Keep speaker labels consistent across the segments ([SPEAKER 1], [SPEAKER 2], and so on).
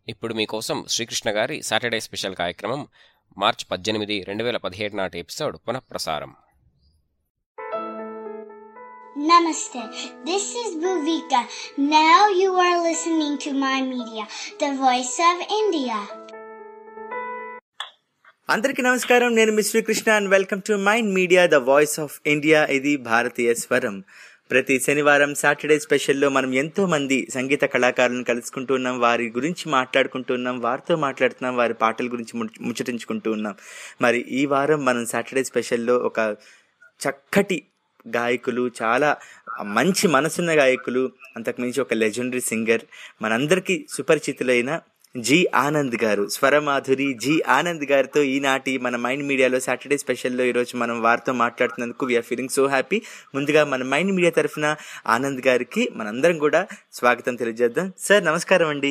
[SPEAKER 1] ఇప్పుడు మీకోసం శ్రీకృష్ణ గారి సాటర్డే స్పెషల్ కార్యక్రమం మార్చ్ పద్దెనిమిది రెండు వేల పదిహేడు నాటి ఎపిసోడ్ పునఃప్రసారం
[SPEAKER 2] Namaste. This is Bhuvika. Now you are listening to my media, the voice of India.
[SPEAKER 3] అందరికీ నమస్కారం నేను మీ Srikrishna and welcome to Mind Media the voice of India ఇది భారతీయ స్వరం ప్రతి శనివారం సాటర్డే స్పెషల్లో మనం ఎంతో మంది సంగీత కళాకారులను కలుసుకుంటూ ఉన్నాం వారి గురించి మాట్లాడుకుంటూ ఉన్నాం వారితో మాట్లాడుతున్నాం వారి పాటల గురించి ముచ్చ- ముచ్చటించుకుంటూ ఉన్నాం మరి ఈ వారం మనం సాటర్డే స్పెషల్లో ఒక చక్కటి గాయకులు చాలా మంచి మనసున్న గాయకులు అంతకుమించి ఒక లెజెండరీ సింగర్ మనందరికీ సుపరిచితులైన జి ఆనంద్ గారు స్వరమాధురి జి ఆనంద్ గారితో ఈనాటి మన మైండ్ మీడియాలో సాటర్డే స్పెషల్లో ఈరోజు మనం వారితో మాట్లాడుతున్నందుకు వీఆర్ ఫీలింగ్ సో హ్యాపీ ముందుగా మన మైండ్ మీడియా తరఫున ఆనంద్ గారికి మనందరం కూడా స్వాగతం తెలియజేద్దాం సార్ నమస్కారం అండి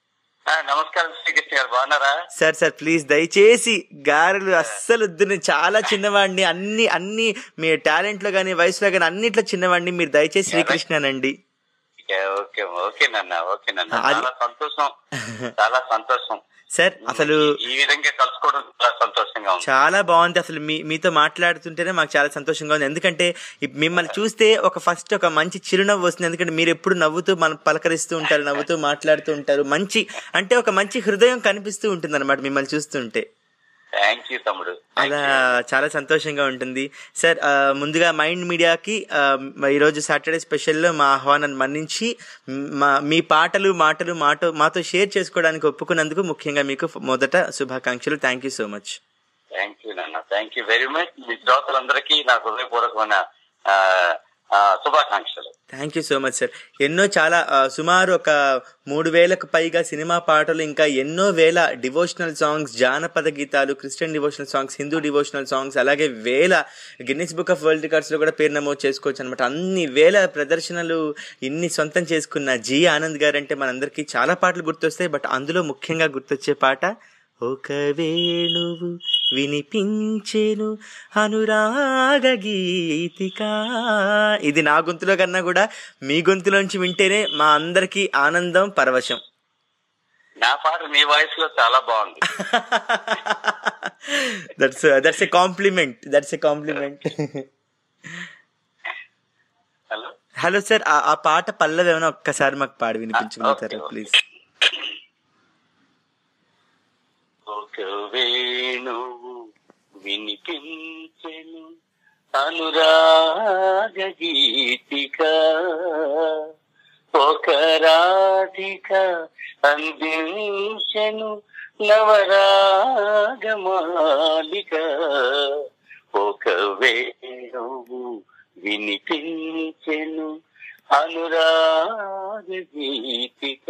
[SPEAKER 4] ఆ, నమస్కారం శ్రీకృష్ణ గారు బాగున్నారా
[SPEAKER 3] సార్ సార్ ప్లీజ్ దయచేసి గారెలు అస్సలు వద్దు నేను చాలా చిన్నవాడిని అన్ని అన్ని మీ టాలెంట్ లో కానీ వయసులో కానీ అన్నిట్లో చిన్నవాడిని మీరు దయచేసి శ్రీకృష్ణనండి
[SPEAKER 4] ఓకే, ఓకే ఓకే నాన్న ఓకే నాన్న
[SPEAKER 3] అది-
[SPEAKER 4] చాలా సంతోషం చాలా సంతోషం
[SPEAKER 3] సార్ అసలు
[SPEAKER 4] ఈ విధంగా కలుసుకోవడం చాలా సంతోషంగా ఉంది
[SPEAKER 3] చాలా బాగుంది అసలు మీ మీతో మాట్లాడుతుంటేనే మాకు చాలా సంతోషంగా ఉంది ఎందుకంటే ఇప్ మిమ్మల్ని చూస్తే ఒక ఫస్ట్ ఒక మంచి చిరునవ్వు వస్తుంది ఎందుకంటే మీరు ఎప్పుడు నవ్వుతూ మనం పలకరిస్తూ ఉంటారు నవ్వుతూ మాట్లాడుతూ ఉంటారు మంచి అంటే ఒక మంచి హృదయం కనిపిస్తూ ఉంటుంది అనమాట మిమ్మల్ని చూస్తుంటే
[SPEAKER 4] థ్యాంక్ యూ తమ్ముడు Thank
[SPEAKER 3] అలా
[SPEAKER 4] you.
[SPEAKER 3] చాలా సంతోషంగా ఉంటుంది సార్ ఆ, ముందుగా మైండ్ మీడియాకి ఆ, మ- ఈరోజు సాటర్డే స్పెషల్లో మా ఆహ్వానాన్ని మన్నించి మ్, మా మీ పాటలు మాటలు మాతో మాతో షేర్ చేసుకోవడానికి ఒప్పుకున్నందుకు ముఖ్యంగా మీకు ఫ- మొదట శుభాకాంక్షలు thank you so much
[SPEAKER 4] thank you నాన్న థ్యాంక్ యూ వెరీ మచ్ మీ శ్రోతలందరికీ నా హృదయపూర్వకమైన ఆ, ఆ, శుభాకాంక్షలు
[SPEAKER 3] thank you so much sir ఎన్నో చాలా ఆ, సుమారు ఒక మూడు వేలకు పైగా సినిమా పాటలు ఇంకా ఎన్నో వేల డివోషనల్ సాంగ్స్ జానపద గీతాలు Christian devotional songs Hindu devotional songs అలాగే వేల Guinness Book of World Records లో కూడా పేరు నమోదు చేసుకోవచ్చు అనమాట అన్ని వేల ప్రదర్శనలు ఇన్ని సొంతం చేసుకున్న జి ఆనంద్ గారు అంటే మనందరికీ చాలా పాటలు గుర్తొస్తాయి బట్ అందులో ముఖ్యంగా గుర్తొచ్చే పాట ఒక వేణువు వినిపించెను అనురాగ గీతిక ఇది నా గొంతులో కన్నా కూడా మీ గొంతులోంచి వింటేనే మా అందరికీ ఆనందం పరవశం
[SPEAKER 4] నా పాట మీ వాయిస్ లో చాలా బాగుంది
[SPEAKER 3] that's that's a compliment that's a compliment
[SPEAKER 4] hello
[SPEAKER 3] hello sir ఆ పాట పల్లవి ఏమైనా ఒక్కసారి మాకు పాడి వినిపించుకుంటారా
[SPEAKER 4] ఓకే, ఓకే.
[SPEAKER 3] ప్లీజ్
[SPEAKER 4] ఒక వేణువు వినిపించెను అనురాగ గీతిక ఒక రాధిక అందించెను నవరాగ మాలిక ఒక వేణువు వినిపించెను అనురాగ గీతిక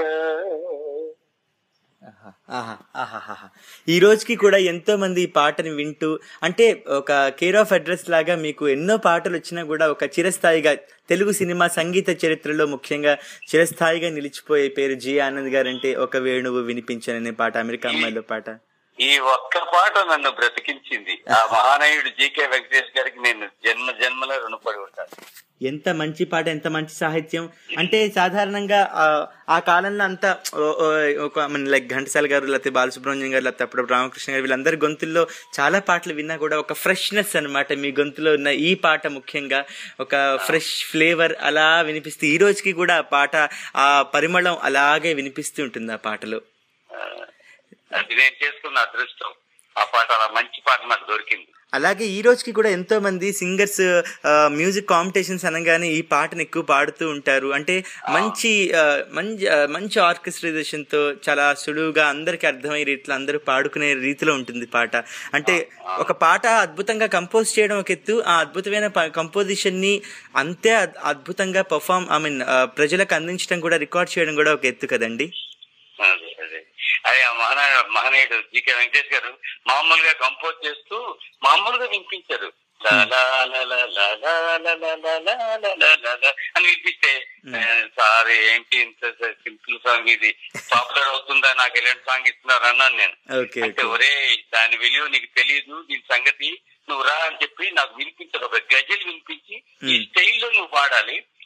[SPEAKER 3] ఆహా, ఆహాహాహా. ఈ రోజుకి కూడా ఎంతో మంది ఈ పాటని వింటూ అంటే ఒక కేర్ ఆఫ్ అడ్రస్ లాగా మీకు ఎన్నో పాటలు వచ్చినా కూడా ఒక చిరస్థాయిగా తెలుగు సినిమా సంగీత చరిత్రలో ముఖ్యంగా చిరస్థాయిగా నిలిచిపోయే పేరు జి ఆనంద్ గారు అంటే ఒక వేణువు వినిపించననే పాట అమెరికా అమ్మాయిలో పాట
[SPEAKER 4] ఈ ఒక్క పాట నన్ను బ్రతికించింది ఆ మహానయుడు జీకే వెంకటేష్ గారికి నేను జన్మ జన్మలో రుణపడి ఉంటాను
[SPEAKER 3] ఎంత మంచి పాట ఎంత మంచి సాహిత్యం అంటే సాధారణంగా ఆ, ఆ కాలంలో అంతా ఓ- ఓ- ఒక లైక్ ఘంటసాల గారు లేకపోతే బాలసుబ్రహ్మణ్యం గారు లేకపోతే అప్పుడు రామకృష్ణ గారు వీళ్ళందరి గొంతుల్లో చాలా పాటలు విన్నా కూడా ఒక ఫ్రెష్నెస్ అన్నమాట మీ గొంతులో ఉన్న ఈ పాట ముఖ్యంగా ఒక ఫ్రెష్ ఫ్లేవర్ అలా వినిపిస్తే ఈ రోజుకి కూడా ఆ పాట ఆ పరిమళం అలాగే వినిపిస్తూ ఉంటుంది ఆ పాటలో
[SPEAKER 4] ఆ, అది నేను చేసుకున్న అదృష్టం ఆ పాట అలా మంచి పాట నాకు దొరికింది
[SPEAKER 3] అలాగే ఈ రోజుకి కూడా ఎంతో మంది సింగర్స్ మ్యూజిక్ కాంపిటీషన్స్ అనగానే ఈ పాటను ఎక్కువ పాడుతూ ఉంటారు అంటే మంచి ఆ, మంచి ఆ, మంచి ఆర్కెస్ట్రైజేషన్ తో చాలా సులువుగా అందరికి అర్థమయ్యే రీతిలో అందరూ పాడుకునే రీతిలో ఉంటుంది పాట అంటే ఒక పాట అద్భుతంగా కంపోజ్ చేయడం ఒక ఎత్తు ఆ అద్భుతమైన కంపోజిషన్ ని అంతే అద్- అద్భుతంగా పర్ఫామ్ ఐ మీన్ ప్రజలకు అందించడం కూడా రికార్డ్ చేయడం కూడా ఒక ఎత్తు కదండి
[SPEAKER 4] అదే అదే అదే ఆ మహాన మహనీయుడు జీకే వెంకటేష్ గారు మామూలుగా కంపోజ్ చేస్తూ మామూలుగా వినిపించారు లా లా లా లా లా లా లా లా లా లా లా లా లా లా అని వినిపిస్తే ఆ, సార్ ఏంటి ఇంత సింపుల్ సాంగ్ ఇది పాపులర్ అవుతుందా నాకు ఎలాంటి సాంగ్ ఇస్తున్నారు అన్నాను నేను
[SPEAKER 3] ఓకే
[SPEAKER 4] అంటే
[SPEAKER 3] ఓకే
[SPEAKER 4] ఒరే దాని విలువ నీకు తెలియదు దీని సంగతి నువ్వు రా అని చెప్పి నాకు వినిపించదు ఒక గజల్ వినిపించి ఈ
[SPEAKER 3] Hmm.
[SPEAKER 4] స్టైల్లో నువ్వు పాడాలి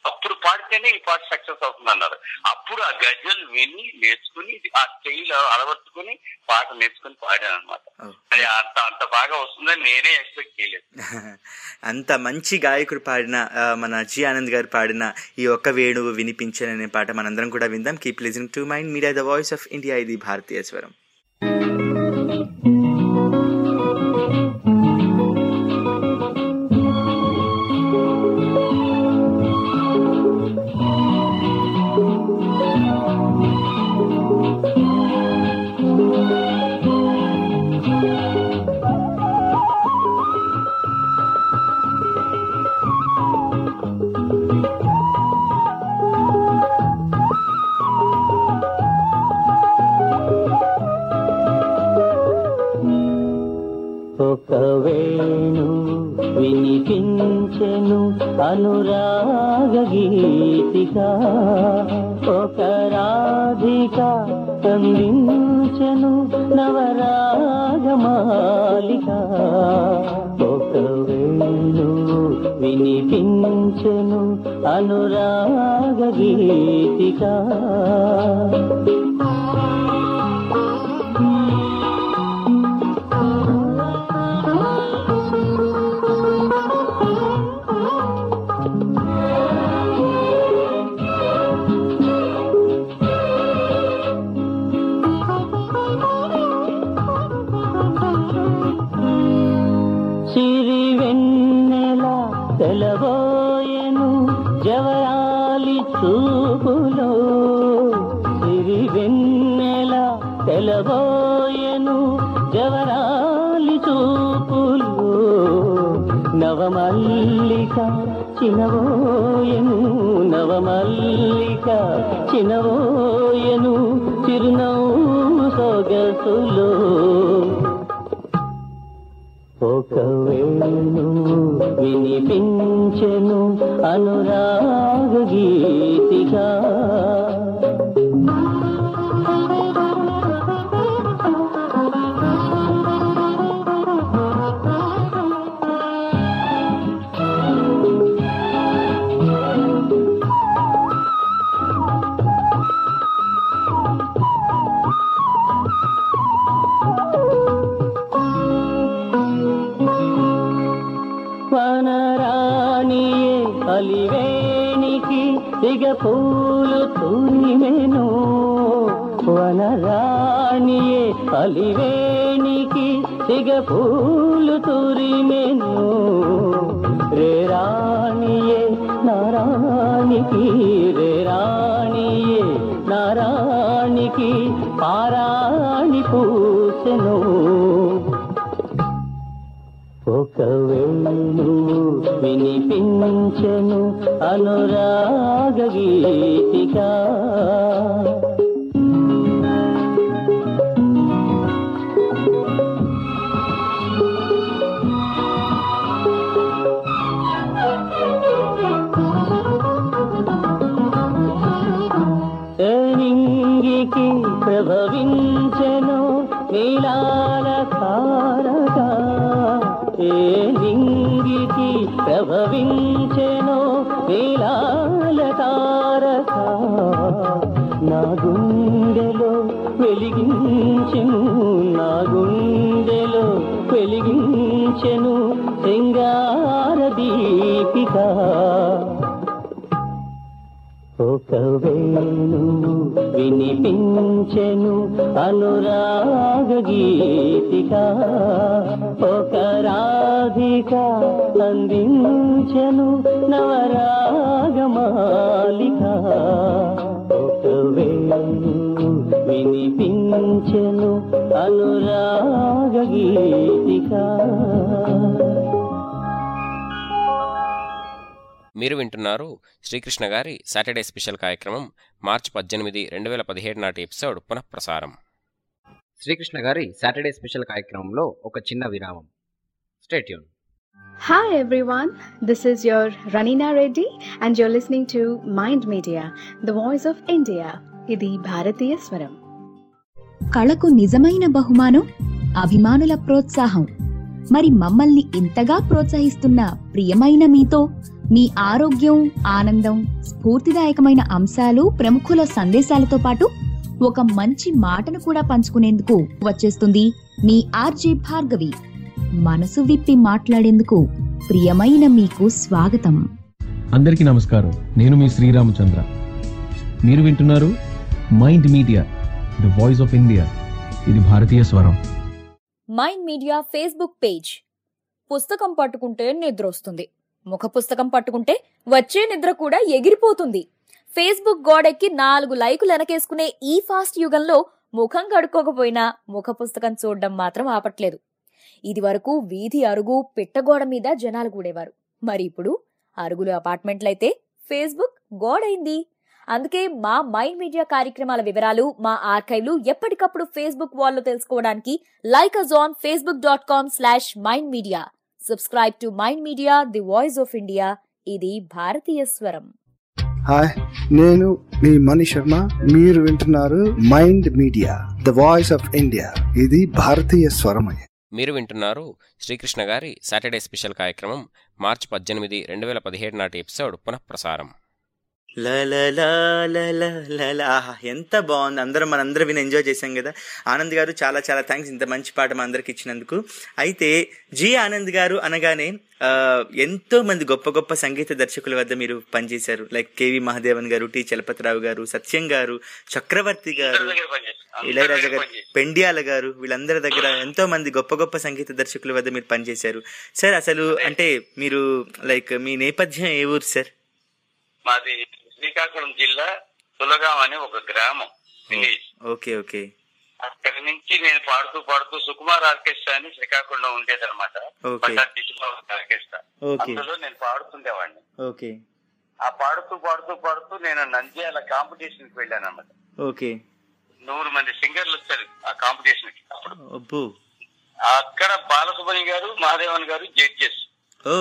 [SPEAKER 4] అప్పుడు పాడితేనే ఈ పాట సక్సెస్ అవుతుంది అన్నారు అప్పుడు ఆ గజల్ విని నేర్చుకుని ఆ స్టైల్ అలవర్చుకుని పాట నేర్చుకుని పాడాను అనమాట
[SPEAKER 3] ఓ.
[SPEAKER 4] అది అంత అంత బాగా వస్తుందని నేనే ఎక్స్పెక్ట్ చేయలేదు
[SPEAKER 3] అంత మంచి గాయకుడు పాడిన ఆ, మన జి ఆనంద్ గారు పాడిన ఈ ఒక్క వేణువు వినిపించననే పాట మనందరం కూడా విందాం keep listening to Mind Media the voice of India ఇది భారతీయ స్వరం
[SPEAKER 5] ఒక వేణు వినిపించెను అనురాగ గీతిగా ఒక రాధిక అందించెను నవరాగమాలిక ఒక వేణు వినిపించెను అనురాగ గీతిగా సిరి వెన్నెల తెలబోయెను జవయాలి చూపులో సిరి వెన్నెల తెలబోయెను జవరాలి చూపులో నవమల్లిక చినవోయెను నవమల్లిక చినవోయెను చిరునవ్వు సొగసులో ఒక వేణు వినిపించెను అనురాగ గీతిగా వనరాణియే అలివేణికి ఇగ పూలు తురిమెను వనరాణియే అలివేణికి ఇగ పూలు తురిమెను రే రాణియే నారాణికి రే రాణియే నారాణికి పారాణి పూసెను ఒక వేణు వినిపించెను అనురాగ గీతిగా నింగికి ప్రభవించెను నీలాల తారగా ఏ నింగికి ప్రభవించెను నీలాల తారగా నా గుండెలో వెలిగించెను నా గుండెలో వెలిగించెను శృంగార దీపిక ఒక వేణు వినిపించెను అనురాగ గీతిక ఒక రాధిక అందించెను నవరాగమాలిక ఒక వేణు వినిపించెను అనురాగ గీతిక
[SPEAKER 1] మీరు వింటున్నారు శ్రీకృష్ణ గారి సాటర్డే స్పెషల్ కార్యక్రమం మార్చి పద్దెనిమిది రెండు వేల పదిహేడు నాటి ఎపిసోడ్ పునఃప్రసారం శ్రీకృష్ణ గారి సాటర్డే స్పెషల్ కార్యక్రమంలో ఒక చిన్న విరామం stay tuned
[SPEAKER 6] Hi everyone, this is your Ranina Reddy and you're listening to Mind Media, the voice of India. ఇది భారతీయ స్వరం
[SPEAKER 7] కళకు నిజమైన బహుమానం అభిమానుల ప్రోత్సాహం మరి మమ్మల్ని ఇంతగా ప్రోత్సహిస్తున్న ప్రియమైన మీతో మీ ఆరోగ్యం ఆనందం స్ఫూర్తిదాయకమైన అంశాలు ప్రముఖుల సందేశాలతో పాటు ఒక మంచి మాటను కూడా పంచుకునేందుకు వచ్చేస్తుంది మీ ఆర్జే భార్గవి మనసు విప్పి మాట్లాడేందుకు ప్రియమైన మీకు స్వాగతం
[SPEAKER 8] అందరికీ నమస్కారం నేను మీ శ్రీరామచంద్ర మీరు వింటున్నారు Mind Media the voice of India ఇది భారతీయ స్వరం
[SPEAKER 9] మైండ్ మీడియా ఫేస్బుక్ పేజ్ పుస్తకం పట్టుకుంటే నిద్ర వస్తుంది ముఖ పుస్తకం పట్టుకుంటే వచ్చే నిద్ర కూడా ఎగిరిపోతుంది ఫేస్బుక్ గోడెక్కి నాలుగు లైకులు వెనకేసుకునే ఈ ఫాస్ట్ యుగంలో ముఖం కడుక్కోకపోయినా ముఖ పుస్తకం చూడడం మాత్రం ఆపట్లేదు ఇది వరకు వీధి అరుగు పిట్టగోడ మీద జనాలు కూడేవారు మరి ఇప్పుడు అరుగులు అపార్ట్మెంట్లయితే ఫేస్బుక్ గోడైంది అందుకే మా మైండ్ మీడియా కార్యక్రమాల వివరాలు మా ఆర్కైవ్లు ఎప్పటికప్పుడు ఫేస్బుక్ వాల్లో తెలుసుకోవడానికి like us on Facebook dot com slash Mind Media subscribe to Mind Media the voice of India ఇది భారతీయ స్వరం
[SPEAKER 10] హాయ్ నేను మీ మణి శర్మ మీరు వింటున్నారు Mind Media the voice of India ఇది భారతీయ స్వరమయ
[SPEAKER 1] మీరు వింటున్నారు శ్రీకృష్ణ గారి సాటర్డే స్పెషల్ కార్యక్రమం మార్చి పద్దెనిమిది రెండు వేల పదిహేడు నాటి ఎపిసోడ్ పునఃప్రసారం
[SPEAKER 3] లలలాలలలల. ఆహా ఎంత బాగుంది అందరం మనందరం విని ఎంజాయ్ చేశాం కదా ఆనంద్ గారు చాలా చాలా థ్యాంక్స్ ఇంత మంచి పాట మా అందరికి ఇచ్చినందుకు అయితే జి ఆనంద్ గారు అనగానే ఆ, ఎంతో మంది గొప్ప గొప్ప సంగీత దర్శకుల వద్ద మీరు పనిచేశారు లైక్ కేవి మహాదేవన్ గారు టి చలపతిరావు గారు సత్యం గారు చక్రవర్తి గారు
[SPEAKER 4] అందరి దగ్గర పనిచేస్తాను. అందరి
[SPEAKER 3] ఇళయరాజా
[SPEAKER 4] దగ్గర
[SPEAKER 3] గారు
[SPEAKER 4] పనిచేస్తాను.
[SPEAKER 3] పెండియాల గారు వీళ్ళందరి దగ్గర ఎంతో మంది గొప్ప గొప్ప సంగీత దర్శకుల వద్ద మీరు పనిచేశారు సార్ అసలు అంటే మీరు లైక్ మీ నేపథ్యం ఏ ఊరు సార్
[SPEAKER 4] మాది శ్రీకాకుళం జిల్లా తులగాం అనే ఒక గ్రామం విలేజ్
[SPEAKER 3] ఓకే ఓకే
[SPEAKER 4] అక్కడి నుంచి నేను పాడుతూ పాడుతూ సుకుమార్ ఆర్కెస్ట్రా అని శ్రీకాకుళంలో ఉండేదన్నమాట
[SPEAKER 3] okay.
[SPEAKER 4] Pattati Sukumar orchestra
[SPEAKER 3] okay.
[SPEAKER 4] అందులో నేను పాడుతుండేవాడిని
[SPEAKER 3] ఓకే
[SPEAKER 4] ఆ పాడుతూ పాడుతూ పాడుతూ నేను నంద్యాల కాంపిటీషన్ కి వెళ్ళాను అనమాట
[SPEAKER 3] ఓకే
[SPEAKER 4] నూరు మంది సింగర్లు వచ్చారు ఆ కాంపిటీషన్ కి అప్పుడు
[SPEAKER 3] అబ్బో
[SPEAKER 4] అక్కడ బాలసుబ్రహ్మణ్యం గారు మహాదేవన్ గారు జడ్జెస్
[SPEAKER 3] ఓ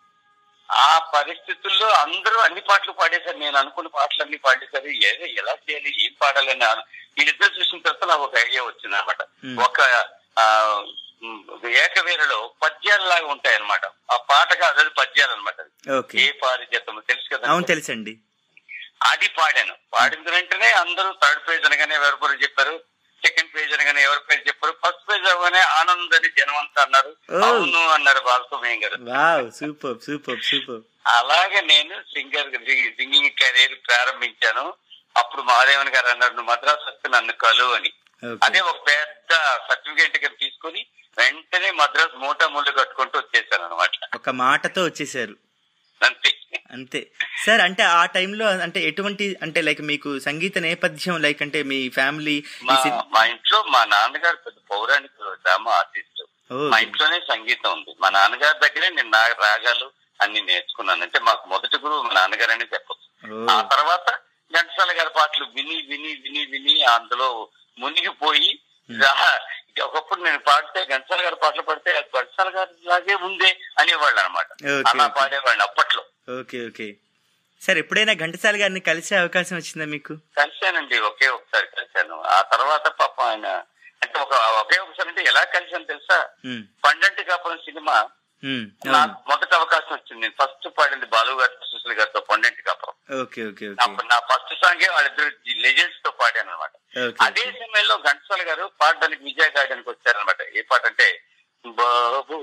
[SPEAKER 4] ఆ పరిస్థితుల్లో అందరూ అన్ని పాటలు పాడేశారు నేను అనుకున్న పాటలు అన్ని పాడేశారు ఏ- ఎలా చేయాలి ఏం పాడాలని అను- వీళ్ళిద్దరు చూసిన తర్వాత నాకు ఒక ఐడియా వచ్చింది అనమాట
[SPEAKER 3] Hmm.
[SPEAKER 4] ఒక ఆ, ఉమ్, ఏకవీరలో పద్యాలు లాగా ఉంటాయి అనమాట ఆ పాటగా అదే పద్యాలు అనమాట
[SPEAKER 3] ఓకే
[SPEAKER 4] ఏ పారిజాతం తెలుసు కదా
[SPEAKER 3] అవును తెలుసండి
[SPEAKER 4] అది పాడాను పాడిన వెంటనే అందరూ థర్డ్ పేజ్ అనగానే ఎవరి పేరు చెప్పారు సెకండ్ పేజ్ అనగానే ఎవరి పేరు చెప్పారు ఫస్ట్ పేజ్ అవగానే ఆనంద్ అని జనం అంతా అన్నారు
[SPEAKER 3] Oh.
[SPEAKER 4] అవును అన్నారు బాలసుమయ్య గారు
[SPEAKER 3] వావ్ సూపర్ సూపర్ సూపర్
[SPEAKER 4] అలాగే నేను సింగర్ సింగింగ్ కెరీర్ ప్రారంభించాను అప్పుడు మహాదేవన్ గారు అన్నారు నువ్వు మద్రాసు వస్తే నన్ను కలు అని అదే ఒక పెద్ద సర్టిఫికేట్ ఇక్కడ తీసుకుని వెంటనే మద్రాసు మూట ముళ్ళు కట్టుకుంటూ వచ్చేసాను అనమాట
[SPEAKER 3] ఒక మాటతో వచ్చేసారు
[SPEAKER 4] అంతే
[SPEAKER 3] అంతే సార్ అంటే ఆ టైంలో అంటే ఎటువంటి అంటే లైక్ మీకు సంగీత నేపథ్యం లైక్ అంటే మీ ఫ్యామిలీ
[SPEAKER 4] మా మా ఇంట్లో మా నాన్నగారు పెద్ద పౌరాణిక డ్రామా ఆర్టిస్ట్
[SPEAKER 3] ఓ.
[SPEAKER 4] మా ఇంట్లోనే సంగీతం ఉంది మా నాన్నగారి దగ్గరే నేను నా రాగాలు అన్ని నేర్చుకున్నాను అంటే మాకు మొదటి గురువు మా నాన్నగారు అని చెప్పొచ్చు ఆ తర్వాత ఘంటసాల గారి పాటలు విని విని విని విని అందులో మునిగిపోయి రా- ఒకప్పుడు నేను పాడితే ఘంటసాల గారి పాటలు పాడితే అది ఘంటసాల గారి లాగే ఉందే అనేవాళ్ళు అనమాట
[SPEAKER 3] ఓకే,
[SPEAKER 4] అలా
[SPEAKER 3] ఓకే.
[SPEAKER 4] పాడేవాళ్ళు అప్పట్లో
[SPEAKER 3] ఓకే ఓకే సార్ ఎప్పుడైనా ఘంటసాల గారిని కలిసే అవకాశం వచ్చిందా మీకు
[SPEAKER 4] కలిశానండి ఒకే ఒకసారి కలిశాను ఆ తర్వాత పాప ఆయన అంటే ఒక ఒకే ఒకసారి అంటే ఎలా కలిశాను తెలుసా
[SPEAKER 3] ఉమ్,
[SPEAKER 4] పండంటి కాపురం సినిమా
[SPEAKER 3] ఉమ్,
[SPEAKER 4] నాకు
[SPEAKER 3] అవును.
[SPEAKER 4] మొదటి అవకాశం వచ్చింది నేను ఫస్ట్ పాడింది బాలు గారితో సుశీల్ గారితో పండంటి కాపురం
[SPEAKER 3] ఓకే ఓకే ఓకే
[SPEAKER 4] అప్పుడు నా ఫస్ట్ సాంగే వాళ్ళిద్దరు లెజెండ్స్ తో పాడాను అనమాట
[SPEAKER 3] ఓకే
[SPEAKER 4] అదే సమయంలో ఘంటసాల గారు పాడడానికి విజయ గార్డెన్కి వచ్చారనమాట ఏ పాట అంటే బాబు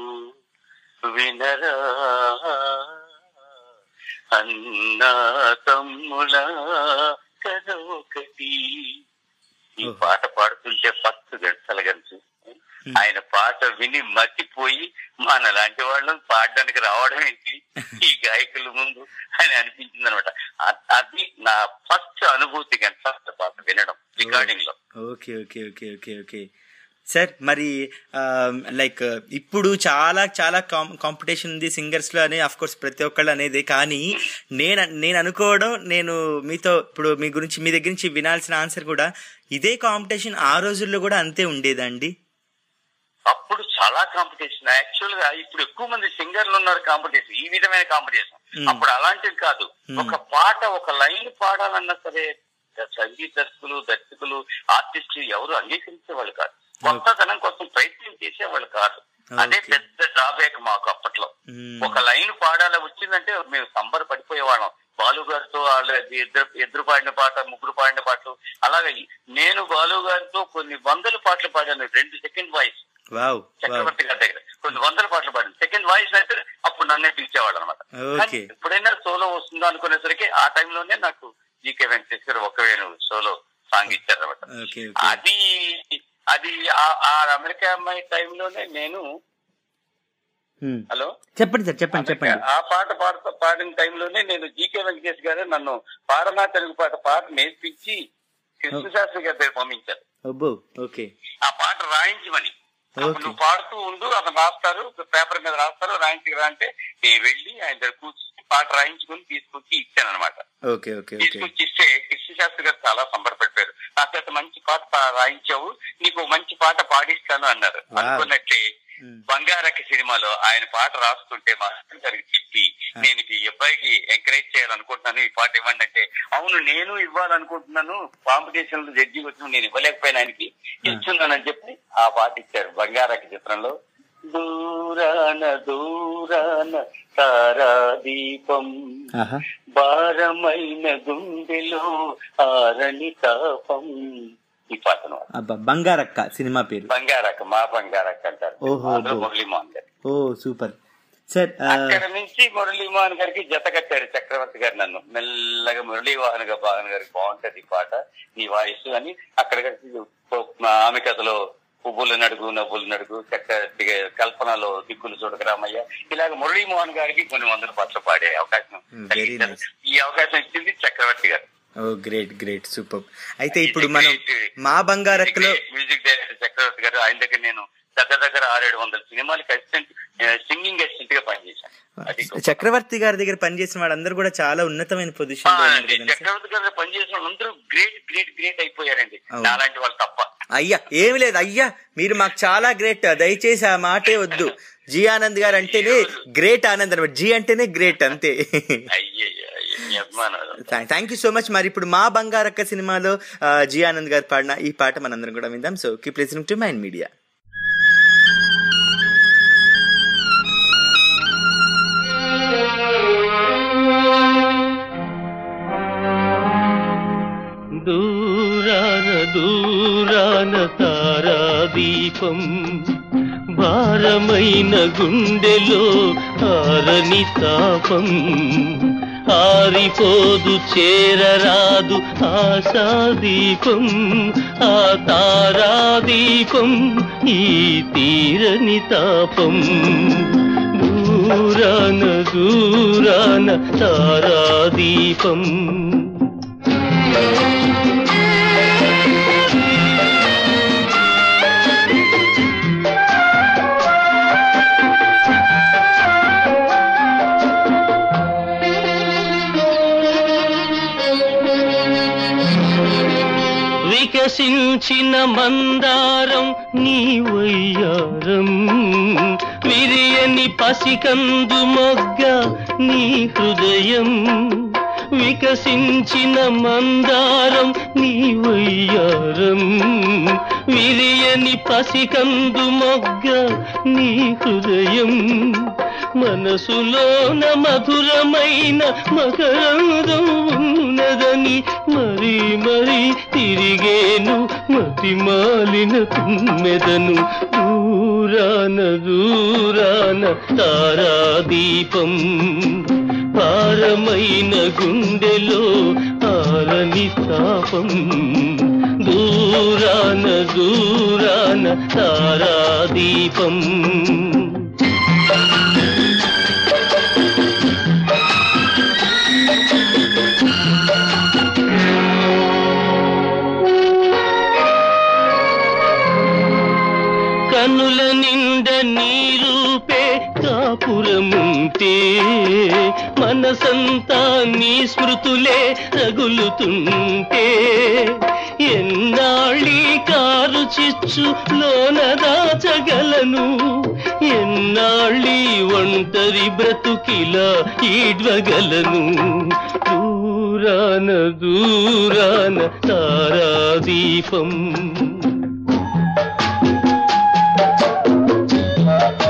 [SPEAKER 4] వినరా అన్నా తమ్ముల కథ ఒకటి ఈ పాట పాడుతుంటే ఫస్ట్ ఘంటసాల గారు చూసి ఆయన పాట విని మర్చిపోయి మన లాంటి వాళ్ళం పాడడానికి రావడం ఏంటి ఈ గాయకుల ముందు అని అనిపించింది అనమాట అది నా ఫస్ట్ అనుభూతి ఘంటసాల పాట వినడం రికార్డింగ్ లో
[SPEAKER 3] okay okay okay okay okay sir మరి లైక్ ఇప్పుడు చాలా చాలా కాంపిటీషన్ ఉంది సింగర్స్ లో అని అఫ్ కోర్స్ ప్రతి ఒక్కళ్ళు అనేది కానీ నేను నేను అనుకోవడం నేను మీతో ఇప్పుడు మీ గురించి మీ దగ్గర నుంచి వినాల్సిన ఆన్సర్ కూడా ఇదే కాంపిటీషన్ ఆ రోజుల్లో కూడా అంతే ఉండేదండి
[SPEAKER 4] అప్పుడు చాలా కాంపిటీషన్ యాక్చువల్ గా ఇప్పుడు ఎక్కువ మంది సింగర్లు ఉన్నారు కాంపిటీషన్ ఈ విధమైన కాంపిటీషన్
[SPEAKER 3] Hmm.
[SPEAKER 4] అప్పుడు అలాంటిది కాదు
[SPEAKER 3] Hmm.
[SPEAKER 4] ఒక పాట ఒక లైన్ పాడాలన్నా సరే సంగీత దర్శకులు దర్శకులు ఆర్టిస్టులు ఎవరు అంగీకరించే వాళ్ళు కాదు కొత్తదనం కోసం ప్రయత్నం చేసేవాళ్ళు కాదు అదే పెద్ద డ్రాబ్యాక్ మాకు అప్పట్లో
[SPEAKER 3] మ్మ్.
[SPEAKER 4] ఒక లైన్ పాడాల వచ్చిందంటే మేము సంబర పడిపోయేవాళ్ళం బాలు గారితో వాళ్ళ ఇద్దరు ఇద్దరు పాడిన పాట ముగ్గురు పాడిన పాటలు అలాగే నేను బాలు గారితో కొన్ని వందల పాటలు పాడాను రెండు second voice
[SPEAKER 3] wow wow
[SPEAKER 4] Chakravarthy గారి దగ్గర కొన్ని వందల పాటలు పాడాను సెకండ్ వాయిస్ అయితే అప్పుడు నన్నే పిలిచేవాడు అనమాట
[SPEAKER 3] ఓకే
[SPEAKER 4] ఎప్పుడైనా సోలో వస్తుందో అనుకునేసరికి ఆ టైంలోనే నాకు జీకే వెంకటేష్ గారు ఒక వేణు సోలో సాంగ్ ఇచ్చారనమాట
[SPEAKER 3] ఓకే ఓకే
[SPEAKER 4] అది అది ఆ- ఆ అమెరికా అమ్మాయి టైంలోనే నేను
[SPEAKER 3] మ్మ్.
[SPEAKER 4] హలో
[SPEAKER 3] చెప్పండి సార్ చెప్పండి చెప్పండి
[SPEAKER 4] ఆ పాట పాడుతూ పాడిన టైంలోనే నేను జీకే వెంకటేష్ గారు నన్ను పాడనా తెలుగు పాట పాట నేర్పించి కృష్ణశాస్త్రి గారి దగ్గర పంపించారు
[SPEAKER 3] అబ్బో ఓకే
[SPEAKER 4] ఆ పాట రాయించమని అప్పుడు
[SPEAKER 3] ఓకే
[SPEAKER 4] నువ్వు పాడుతూ ఉండు అతను రాస్తారు పేపర్ మీద రాస్తారు రాయించగరా అంటే నేను వెళ్ళి ఆయన దగ్గర కూర్చొని పాట రాయించుకుని తీసుకొచ్చి ఇచ్చాను అనమాట
[SPEAKER 3] ఓకే ఓకే ఓకే
[SPEAKER 4] తీసుకొచ్చి ఇస్తే కృష్ణశాస్త్రి గారు చాలా సంబరపడిపోయారు నా చేత మంచి పాట పా- రాయించావు నీకు మంచి పాట పాడిస్తాను అన్నారు
[SPEAKER 3] Wow.
[SPEAKER 4] అనుకున్నట్టే
[SPEAKER 3] మ్మ్.
[SPEAKER 4] బంగారకి సినిమాలో ఆయన పాట రాస్తుంటే మా హస్బెండ్ గారికి చెప్పి నేను ఈ అబ్బాయికి ఎంకరేజ్ చేయాలనుకుంటున్నాను ఈ పాట ఇవ్వండి అంటే అవును నేను ఇవ్వాలనుకుంటున్నాను కాంపిటీషన్ లో జడ్జి వచ్చిన నేను ఇవ్వలేకపోయినా ఆయనకి ఇస్తున్నానని చెప్పి ఆ పాట ఇచ్చారు బంగారకి చిత్రంలో దూరాన దూరాన తారా దీపం
[SPEAKER 3] ఆహా
[SPEAKER 4] భారమైన గుండెలో ఆరని తాపం ఈ పాట అన్నమాట.
[SPEAKER 3] అబ్బా బంగారక్క సినిమా పేరు
[SPEAKER 4] బంగారక్క మా బంగారక్క అంటారు
[SPEAKER 3] ఓహో,
[SPEAKER 4] అందులో
[SPEAKER 3] ఓహో.
[SPEAKER 4] మురళీమోహన్ గారు
[SPEAKER 3] ఓ సూపర్ సార్ ఆ,
[SPEAKER 4] అక్కడ నుంచి మురళీమోహన్ గారికి జత కట్టారు చక్రవర్తి గారు నన్ను మెల్లగా మురళీమోహన్ గారు భావన్ గారికి బాగుంటది ఈ పాట నీ వాయిస్ అని అక్కడ ఆమె కథలో పువ్వులు నడుగు నవ్వులు నడుగు చక్రవర్తి గారి కల్పనలో దిక్కులు చూడక రామయ్య ఇలాగ మురళీమోహన్ గారికి కొన్ని వందల పాటలు పాడే అవకాశం
[SPEAKER 3] వెరీ
[SPEAKER 4] కలిగించారు.
[SPEAKER 3] నైస్
[SPEAKER 4] ఈ అవకాశం ఇచ్చింది చక్రవర్తి గారు
[SPEAKER 3] ఓ గ్రేట్ గ్రేట్ సూపర్ అయితే ఇప్పుడు మనం మా బంగారక్కలో
[SPEAKER 4] మ్యూజిక్ డైరెక్టర్ చక్రవర్తి గారు ఆయన దగ్గర నేను దగ్గర దగ్గర ఆరేడు వందల సినిమాలకి అసిస్టెంట్ సింగింగ్ అసిస్టెంట్ గా పనిచేశాను అది గొప్ప.
[SPEAKER 3] చక్రవర్తి గారి దగ్గర పనిచేసిన వాళ్ళందరూ కూడా చాలా ఉన్నతమైన
[SPEAKER 4] ఆ,
[SPEAKER 3] పొజిషన్ లో ఉన్నారు
[SPEAKER 4] అండి.
[SPEAKER 3] కదండి సార్
[SPEAKER 4] చక్రవర్తి గారు పనిచేసిన అందరూ గ్రేట్ గ్రేట్ గ్రేట్ అయిపోయారండి
[SPEAKER 3] అవును.
[SPEAKER 4] నాలాంటి వాళ్ళు తప్ప
[SPEAKER 3] అయ్యా ఏమి లేదు అయ్యా మీరు మాకు చాలా గ్రేట్ దయచేసి ఆ మాటే వద్దు జి ఆనంద్ గారు అంటేనే గ్రేట్ ఆనంద్ అనమాట జి అంటేనే గ్రేట్ అంతే
[SPEAKER 4] అయ్యయ్యో అయ్యో, మీ అభిమానం
[SPEAKER 3] థ్యాంక్ యూ సో మచ్ మరి ఇప్పుడు మా బంగారక్క సినిమాలో ఆ, జి ఆనంద్ గారు పాడిన ఈ పాట మనందరం కూడా విందాం so keep listening to Mind Media
[SPEAKER 5] దూరాన దూరాన తారా దీపం భారమైన గుండెలో ఆరని తాపం ఆరిపోదు చేరరాదు ఆశా దీపం ఆ తారా దీపం ఈ తీరని తాపం దూరాన దూరాన తారా దీపం వికసించిన మందారం నీ వయ్యారం విరియని పసికందు మొగ్గ నీ హృదయం వికసించిన మందారం నీ వయ్యారం విరియని పసికందు మొగ్గ నీ హృదయం మనసులోన మధురమైన మకరందం ఉన్నదని మరి మరి తిరిగేను మతి మాలిన తుమ్మెదను దూరాన దూరాన తారాదీపం భారమైన గుండెలో ఆరని తాపం దూరాన దూరాన తారాదీపం కనుల నిండ నీరూపే కాపురముంటే మనసంతా నీ స్మృతులే రగులుతుంటే ఎన్నాళ్ళీ కారు చిచ్చు లోన దాచగలను ఎన్నాళ్ళీ ఒంటరి బ్రతుకిలా ఈడ్వగలను దూరాన దూరాన తారాదీపం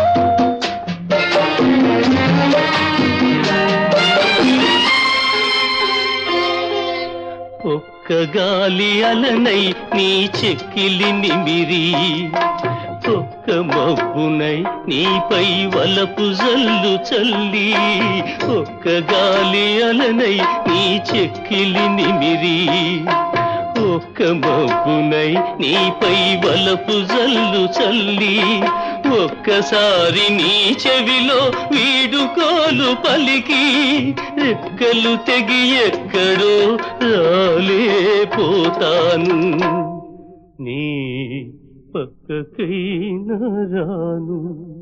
[SPEAKER 5] గాలి అలనై నీ చెక్కిలి నిమిరి ఒక్క మబ్బునై నీపై వలపు జల్లు చల్లి ఒక్క గాలి అలనై నీ చెక్కిలి నిమిరి ఒక్క మబ్బునై నీపై వలపు జల్లు చల్లి ఒక్కసారి నీ చెవిలో వీడుకోలు పలికి రెక్కలు తెగి ఎక్కడో రాలేపోతాను నీ పక్కకైనా రాను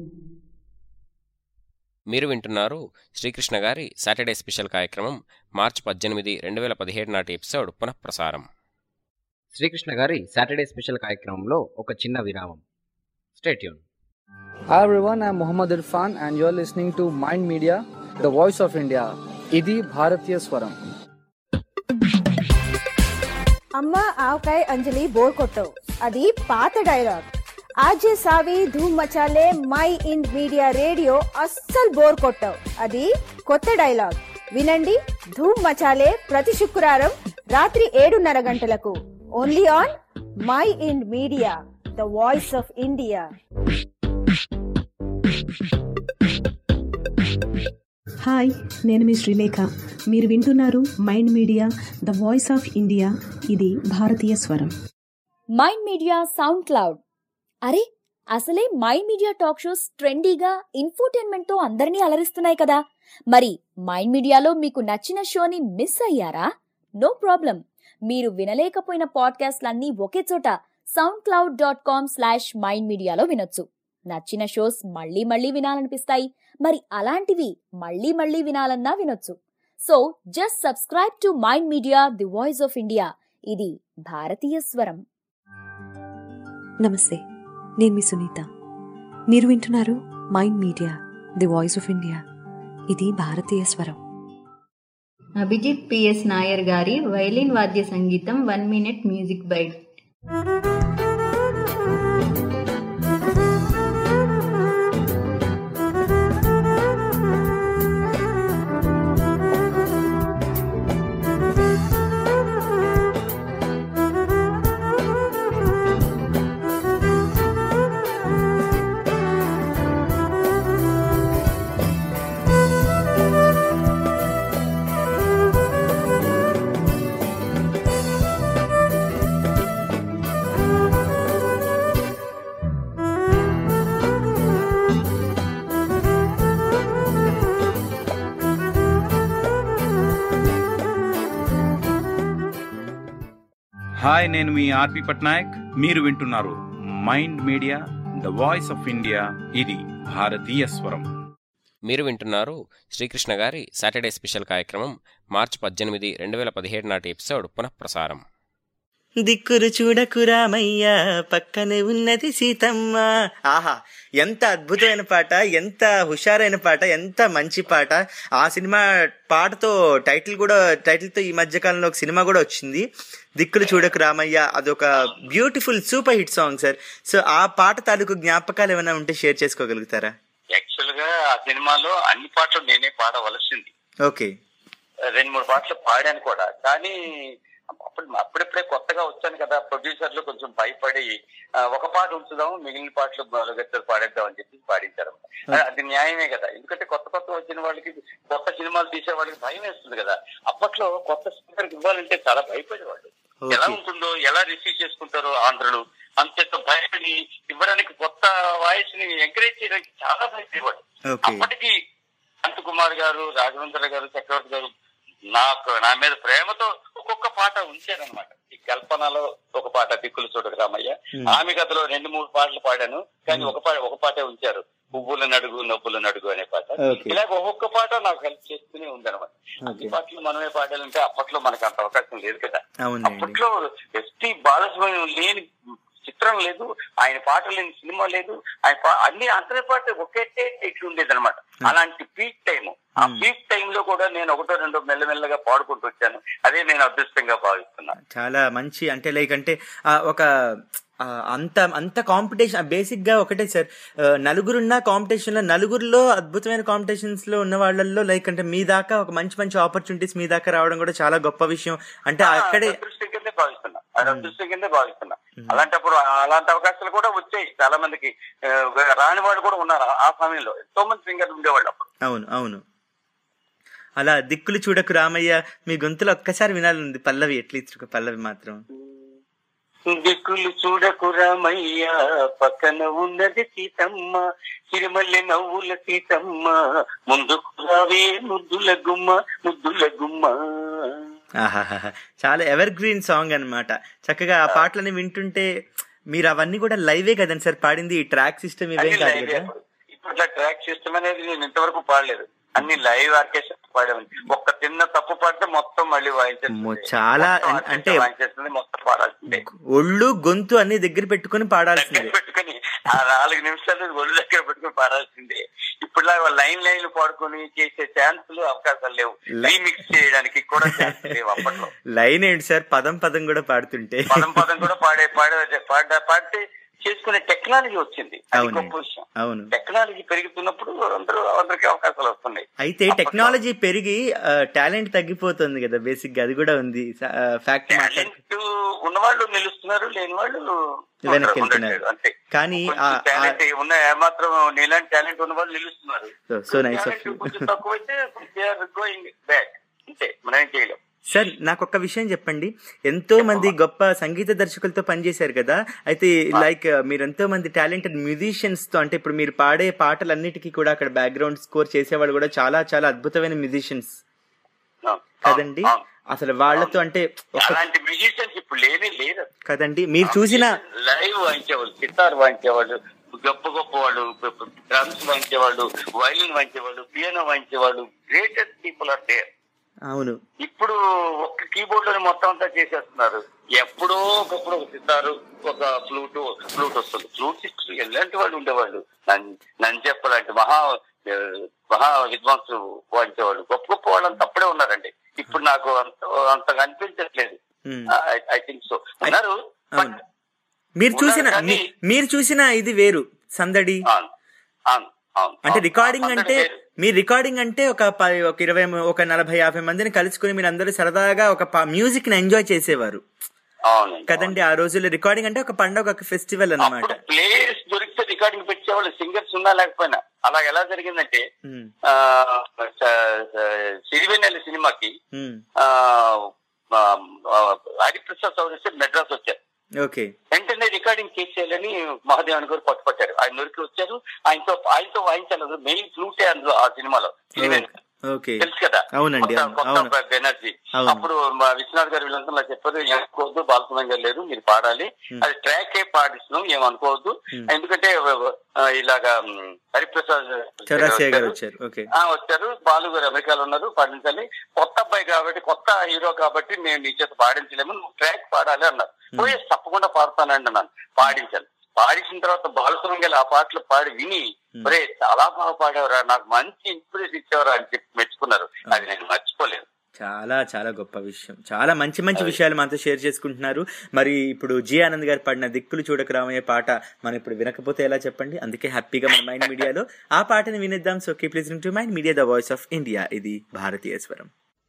[SPEAKER 1] మీరు వింటున్నారు శ్రీకృష్ణ గారి సాటర్డే స్పెషల్ కార్యక్రమం మార్చి పద్దెనిమిది రెండు వేల పదిహేడు నాటి ఎపిసోడ్ పునఃప్రసారం శ్రీకృష్ణ గారి సాటర్డే స్పెషల్ కార్యక్రమంలో ఒక చిన్న విరామం stay tuned
[SPEAKER 11] Hi everyone, I'm Muhammad Irfan and you're listening to Mind Media, the voice of India. ఇది భారతీయ స్వరం
[SPEAKER 12] అమ్మ ఆవకాయ అంజలి బోర్ కొట్టవు అది పాత డైలాగ్ ఆజే సావి ధూమ్ మచాలే మై ఇండ్ మీడియా రేడియో అస్సలు బోర్ కొట్టవు అది కొత్త డైలాగ్ వినండి ధూమ్ మచాలే ప్రతి శుక్రవారం రాత్రి ఏడున్నర గంటలకు only on Mind Media the voice of India
[SPEAKER 13] hi నేను మీ శ్రీలేఖ మీరు వింటున్నారు Mind Media the voice of India ఇది భారతీయ స్వరం
[SPEAKER 9] మైండ్ మీడియా సౌండ్ క్లౌడ్ అరే అసలే మైండ్ మీడియా టాక్ షోస్ ట్రెండీగా ఇన్ఫోటైన్మెంట్ తో అందరినీ అలరిస్తున్నాయి కదా మరి మైండ్ మీడియాలో మీకు నచ్చిన షోని మిస్ అయ్యారా నో ప్రాబ్లం మీరు వినలేకపోయిన పాడ్కాస్ట్లన్నీ ఒకే చోట SoundCloud dot com slash mind మీడియాలో వినొచ్చు నచ్చిన షోస్ మళ్ళీ మళ్ళీ వినాలనిపిస్తాయి మరి అలాంటివి మళ్ళీ మళ్ళీ వినాలన్నా వినొచ్చు so just subscribe to Mind Media the voice of India ఇది భారతీయ స్వరం
[SPEAKER 14] నమస్తే నేను మీ సునీత మీరు వింటున్నారు Mind Media the voice of India ఇది భారతీయ స్వరం
[SPEAKER 15] అభిజిత్ పిఎస్ నాయర్ గారి వైలిన్ వాద్య సంగీతం one minute music bite
[SPEAKER 16] hi నేను మీ ఆర్పి పట్నాయక్ మీరు వింటున్నారు Mind Media the voice of India ఇది భారతీయ స్వరం
[SPEAKER 1] మీరు వింటున్నారు శ్రీకృష్ణ గారి సాటర్డే స్పెషల్ కార్యక్రమం మార్చి పద్దెనిమిది రెండు వేల పదిహేడు నాటి ఎపిసోడ్ పునఃప్రసారం
[SPEAKER 3] దిక్కురు చూడకు రామయ్య పక్కనే ఉన్నది సీతమ్మ ఆహా ఎంత అద్భుతమైన పాట ఎంత హుషారైన పాట ఎంత మంచి పాట ఆ సినిమా పాటతో టైటిల్ కూడా టైటిల్తో ఈ మధ్య కాలంలో ఒక సినిమా కూడా వచ్చింది దిక్కులు చూడకు రామయ్య అదొక beautiful super hit song sir so ఆ పాట తాలూకు జ్ఞాపకాలు ఏమైనా ఉంటే షేర్ చేసుకోగలుగుతారా
[SPEAKER 4] యాక్చువల్ గా ఆ సినిమాలో అన్ని పాటలు నేనే పాడవలసింది
[SPEAKER 3] ఓకే
[SPEAKER 4] రెండు మూడు పాటలు పాడాను కూడా కానీ అప్పుడు అప్పుడప్పుడే కొత్తగా వచ్చాను కదా ప్రొడ్యూసర్లు కొంచెం భయపడి ఆ, ఒక పాట ఉంచుదాం మిగిలిన పాటలు మొదలుగట్టలు పాడేద్దాం అని చెప్పి పాడించారు అది న్యాయమే కదా ఎందుకంటే కొత్త కొత్త వచ్చిన వాళ్ళకి కొత్త సినిమాలు తీసే వాళ్ళకి భయం వేస్తుంది కదా అప్పట్లో కొత్త సింగర్కి ఇవ్వాలంటే చాలా భయపడేవాళ్ళు ఎలా ఉంటుందో ఎలా రిసీవ్ చేసుకుంటారో ఆంధ్రులు అంతేత భయపడి ఇవ్వడానికి కొత్త వాయిస్ ని ఎంకరేజ్ చేయడానికి చాలా భయపడేవాడు
[SPEAKER 3] ఓకే
[SPEAKER 4] అప్పటికి అంత కుమార్ గారు రాఘవేంద్ర గారు చక్రవర్తి గారు నాకు నా మీద ప్రేమతో ఒక్కొక్క పాట ఉంచారనమాట ఈ కల్పనలో ఒక పాట దిక్కులు చూడక రామయ్య
[SPEAKER 3] Hmm.
[SPEAKER 4] ఆమె కథలో రెండు మూడు పాటలు పాడాను కానీ ఒక పాట ఒక పాటే ఉంచారు పువ్వుల నడుగు నవ్వుల నడుగు అనే పాట
[SPEAKER 3] Okay.
[SPEAKER 4] ఇలాగ ఒక్కొక్క పాట నాకు హెల్ప్ చేస్తూనే ఉందన్నమాట అన్ని పాటలు మనమే పాడాలంటే అప్పట్లో మనకు అంత అవకాశం లేదు కదా
[SPEAKER 3] అవునండి
[SPEAKER 4] అప్పట్లో ఎస్పి బాలసుబ్రహ్మణ్యం లేని చిత్రం లేదు ఆయన పాట లేని సినిమా లేదు ఆయన పా- అన్ని అంతరే పాట ఒకేటే ఇట్లు ఉండేది అనమాట అలాంటి పీక్ టైం ఆ పీక్ టైం లో కూడా నేను ఒకటో రెండో మెల్లమెల్లగా పాడుకుంటూ వచ్చాను అదే నేను అదృష్టంగా భావిస్తున్నాను
[SPEAKER 3] చాలా మంచి అంటే లైక్ అంటే ఆ, ఒక ఆ, అంత అంత కాంపిటీషన్ బేసిక్ గా ఒకటే సార్ ఆ, నలుగురున్న కాంపిటీషన్ లో నలుగురిలో అద్భుతమైన కాంపిటీషన్స్ లో ఉన్న వాళ్ళల్లో లైక్ అంటే మీ దాకా ఒక మంచి మంచి ఆపర్చునిటీస్ మీ దాకా రావడం కూడా చాలా గొప్ప విషయం అంటే అక్కడే
[SPEAKER 4] అదృష్టంగా కిందే భావిస్తున్నా ఆయన అదృష్టం కిందే భావిస్తున్నా అలాంటప్పుడు అలాంటి అవకాశాలు కూడా వచ్చాయి చాలా మందికి ఆ, రాని వాళ్ళు కూడా ఉన్నారు ఆ- ఆ సమయంలో ఎంతో మంది సింగర్లు ఉండేవాళ్ళు అప్పుడు
[SPEAKER 3] అవును అవును అలా దిక్కులు చూడకు రామయ్య మీ గొంతులో ఒక్కసారి వినాలంది పల్లవి ఎట్లీస్ట్ ఒక పల్లవి మాత్రం
[SPEAKER 4] దిక్కులు చూడకు రామయ్య పక్కన ఉన్నది సీతమ్మ సిరిమల్లె నవ్వుల సీతమ్మ ముందుకు రావే ముద్దుల గుమ్మ ముద్దుల గుమ్మ
[SPEAKER 3] ఆహాహా చాలా ఎవర్ గ్రీన్ సాంగ్ అన్నమాట చక్కగా ఆ పాటలని వింటుంటే మీరు అవన్నీ కూడా లైవే కదండి సార్ పాడింది ఈ ట్రాక్ సిస్టమ్ ఇవేం
[SPEAKER 4] అన్ని
[SPEAKER 3] కాదు
[SPEAKER 4] live
[SPEAKER 3] కదా
[SPEAKER 4] ఏ. ఇప్పట్లో ట్రాక్ సిస్టమ్ అనేది నేను ఇంతవరకు పాడలేదు అన్ని లైవ్ ఆర్కెస్ట్రా పాడేవాడిని ఒక్క చిన్న తప్పు పాడితే మొత్తం మళ్ళీ వాయించేస్తుంది
[SPEAKER 3] అమ్మో, చాలా
[SPEAKER 4] మొత్తం
[SPEAKER 3] అన్-
[SPEAKER 4] orchestra
[SPEAKER 3] అంటే
[SPEAKER 4] వాయించేస్తుంది మొత్తం పాడాల్సిందే
[SPEAKER 3] ఒళ్ళు గొంతు అన్ని దగ్గర పెట్టుకుని పాడాల్సిందే
[SPEAKER 4] పెట్టుకుని ఆ నాలుగు నిమిషాలు ఒళ్ళు దగ్గర పెట్టుకుని పాడాల్సిందే ఇప్పుడు లైన్ లైన్ పాడుకొని చేసే ఛాన్సులు అవకాశాలు లేవు
[SPEAKER 3] లై-
[SPEAKER 4] రీమిక్స్ చేయడానికి కూడా ఛాన్స్ లేవు అప్పట్లో
[SPEAKER 3] లైన్ ఏంటి సార్ పదం పదం కూడా పాడుతుంటే
[SPEAKER 4] పదం పదం కూడా పాడే పాడే పాడ పాడితే చేసుకునే టెక్నాలజీ వచ్చింది అది
[SPEAKER 3] అవునండి.
[SPEAKER 4] గొప్ప విషయం
[SPEAKER 3] అవును
[SPEAKER 4] టెక్నాలజీ పెరుగుతున్నప్పుడు అందరూ అందరికీ అవకాశాలు వస్తున్నాయి
[SPEAKER 3] అయితే టెక్నాలజీ పెరిగి టాలెంట్ తగ్గిపోతుంది కదా బేసిక్ గా అది కూడా ఉంది ఫ్యాక్ట్
[SPEAKER 4] టాలెంట్ ఉన్నవాళ్ళు నిలుస్తున్నారు లేని వాళ్ళు
[SPEAKER 3] వెనక్కి
[SPEAKER 4] ఉండట్లేదు.
[SPEAKER 3] వెళ్తున్నారు
[SPEAKER 4] అంతే
[SPEAKER 3] కానీ
[SPEAKER 4] టాలెంట్ ఉన్న ఏమాత్రం నీలాంటి టాలెంట్ ఉన్న వాళ్ళు నిలుస్తున్నారు
[SPEAKER 3] సో నైస్ ఆఫ్
[SPEAKER 4] టాలెంట్ కొంచెం తక్కువైతే దే ఆర్ గోయింగ్ బ్యాక్ అంతే మనం ఏం చేయలేం
[SPEAKER 3] సార్ నాకు ఒక విషయం చెప్పండి ఎంతో మంది గొప్ప సంగీత దర్శకులతో పనిచేశారు కదా అయితే లైక్ మీరు ఎంతో మంది టాలెంటెడ్ మ్యూజిషియన్స్ తో అంటే ఇప్పుడు మీరు పాడే పాటలన్నిటికీ కూడా అక్కడ బ్యాక్గ్రౌండ్ స్కోర్ చేసేవాళ్ళు కూడా చాలా చాలా అద్భుతమైన మ్యూజిషియన్స్ కదండి అసలు వాళ్ళతో అంటే ఒక
[SPEAKER 4] అలాంటి మ్యూజిషియన్స్ ఇప్పుడు లేనే లేరు
[SPEAKER 3] కదండి మీరు చూసిన
[SPEAKER 4] లైవ్ వాయించేవాళ్ళు గిటార్ వాయించేవాళ్ళు గొప్ప గొప్ప వాళ్ళు డ్రమ్స్ వాయించేవాళ్ళు వైలిన్ వాయించేవాళ్ళు పియానో వాయించేవాళ్ళు గ్రేటెస్ట్ పీపుల్ ఆర్ దేర్
[SPEAKER 3] అవును
[SPEAKER 4] ఇప్పుడు ఒక్క కీబోర్డ్ లోనే మొత్తం అంతా చేసేస్తున్నారు ఎప్పుడో ఒకప్పుడు ఒక సితారు ఒక ఫ్లూట్ ఫ్లూట్ వస్తుంది ఫ్లూట్ ఎలాంటి వాళ్ళు ఉండేవాళ్ళు నన్- నంజప్ప లాంటి మహా ఆ, మహా విద్వాంసులు వాయించేవాళ్ళు గొప్ప గొప్ప వాళ్ళంతా అప్పుడే ఉన్నారండి ఇప్పుడు నాకు అంత అంతగా అనిపించట్లేదు
[SPEAKER 3] Hmm.
[SPEAKER 4] ఐ థింక్ సో ఉన్నారు
[SPEAKER 3] అవును మీరు చూసిన
[SPEAKER 4] ఉన్నారు కానీ-
[SPEAKER 3] మీ- మీరు చూసిన ఇది వేరు సందడి
[SPEAKER 4] అవును అవును అవును
[SPEAKER 3] అంటే
[SPEAKER 4] అవును.
[SPEAKER 3] రికార్డింగ్
[SPEAKER 4] సందడి
[SPEAKER 3] అంటే
[SPEAKER 4] వేరు.
[SPEAKER 3] మీ రికార్డింగ్ అంటే ఒక ప- ఒక ఇరవై మ- ఒక నలభై యాభై మందిని కలుసుకుని మీరు అందరూ సరదాగా ఒక మ్యూజిక్ ని ఎంజాయ్ చేసేవారు
[SPEAKER 4] అవునండి
[SPEAKER 3] కదండి ఆ రోజుల్లో రికార్డింగ్ అంటే ఒక పండగ ఒక ఫెస్టివల్ అన్నమాట
[SPEAKER 4] ప్లేయర్స్ దొరికితే రికార్డింగ్ పెట్టేవాళ్ళు సింగర్స్ ఉన్నా లేకపోయినా అలా ఎలా జరిగిందంటే
[SPEAKER 3] ఉమ్,
[SPEAKER 4] ఆ, స- స- సిరివెన్నెల సినిమాకి
[SPEAKER 3] ఉమ్,
[SPEAKER 4] ఆ, ఆ, ఆ, హరిప్రసాద్ చౌదరి మెడ్రాస్ వచ్చారు
[SPEAKER 3] ఓకే
[SPEAKER 4] వెంటనే రికార్డింగ్ చేసేయాలని మహాదేవన్ గారు పట్టుపట్టారు ఆయన దొరికి వచ్చారు ఆయనతో ఆయనతో వాయించాలి మెయిన్ ఫ్లూటే అందులో ఆ సినిమాలో సిరివెన్నెల.
[SPEAKER 3] ఓకే
[SPEAKER 4] తెలుసు కదా
[SPEAKER 3] అవునండి
[SPEAKER 4] కొత్త-
[SPEAKER 3] అవును
[SPEAKER 4] కొత్త
[SPEAKER 3] అవును
[SPEAKER 4] బెనర్జీ
[SPEAKER 3] అవును.
[SPEAKER 4] అప్పుడు మా విశ్వనాథ్ గారు వీళ్ళంతా నాకు చెప్పారు ఏమనుకోవద్దు బాలసుమన్ గారు లేరు మీరు పాడాలి అది ట్రాక్ ఏ పాడిస్తున్నాం ఏమనుకోవద్దు ఎందుకంటే ఆ, ఇలాగా మ్, హరిప్రసాద్
[SPEAKER 3] చౌరాసియా గారు
[SPEAKER 4] వచ్చారు.
[SPEAKER 3] వచ్చారు ఓకే
[SPEAKER 4] ఆ, వచ్చారు బాలు గారు అమెరికాలో ఉన్నారు పాడించాలి కొత్త అబ్బాయి కాబట్టి కొత్త హీరో కాబట్టి మేము నీ చేత పాడించలేము నువ్వు ట్రాక్ పాడాలి అన్నారు పోయి తప్పకుండా పాడతానండి అన్నాను పాడించాను పాడించిన తర్వాత బాలసుమన్ గారు ఆ పాటలు పాడి విని ఒరే చాలా బాగా పాడేవరా నాకు మంచి ఇన్స్పిరేషన్ ఇచ్చేవరా అని చెప్పి మెచ్చుకున్నారు అది నేను మర్చిపోలేదు
[SPEAKER 3] చాలా చాలా గొప్ప విషయం చాలా మంచి మంచి విషయాలు మనతో షేర్ చేసుకుంటున్నారు మరి ఇప్పుడు జి ఆనంద్ గారు పాడిన దిక్కులు చూడక రామయ్య పాట మనం ఇప్పుడు వినకపోతే ఎలా చెప్పండి అందుకే హ్యాపీగా మన మైండ్ మీడియాలో ఆ పాటని వినిద్దాం so keep listening to Mind Media the voice of India ఇది భారతీయ స్వరం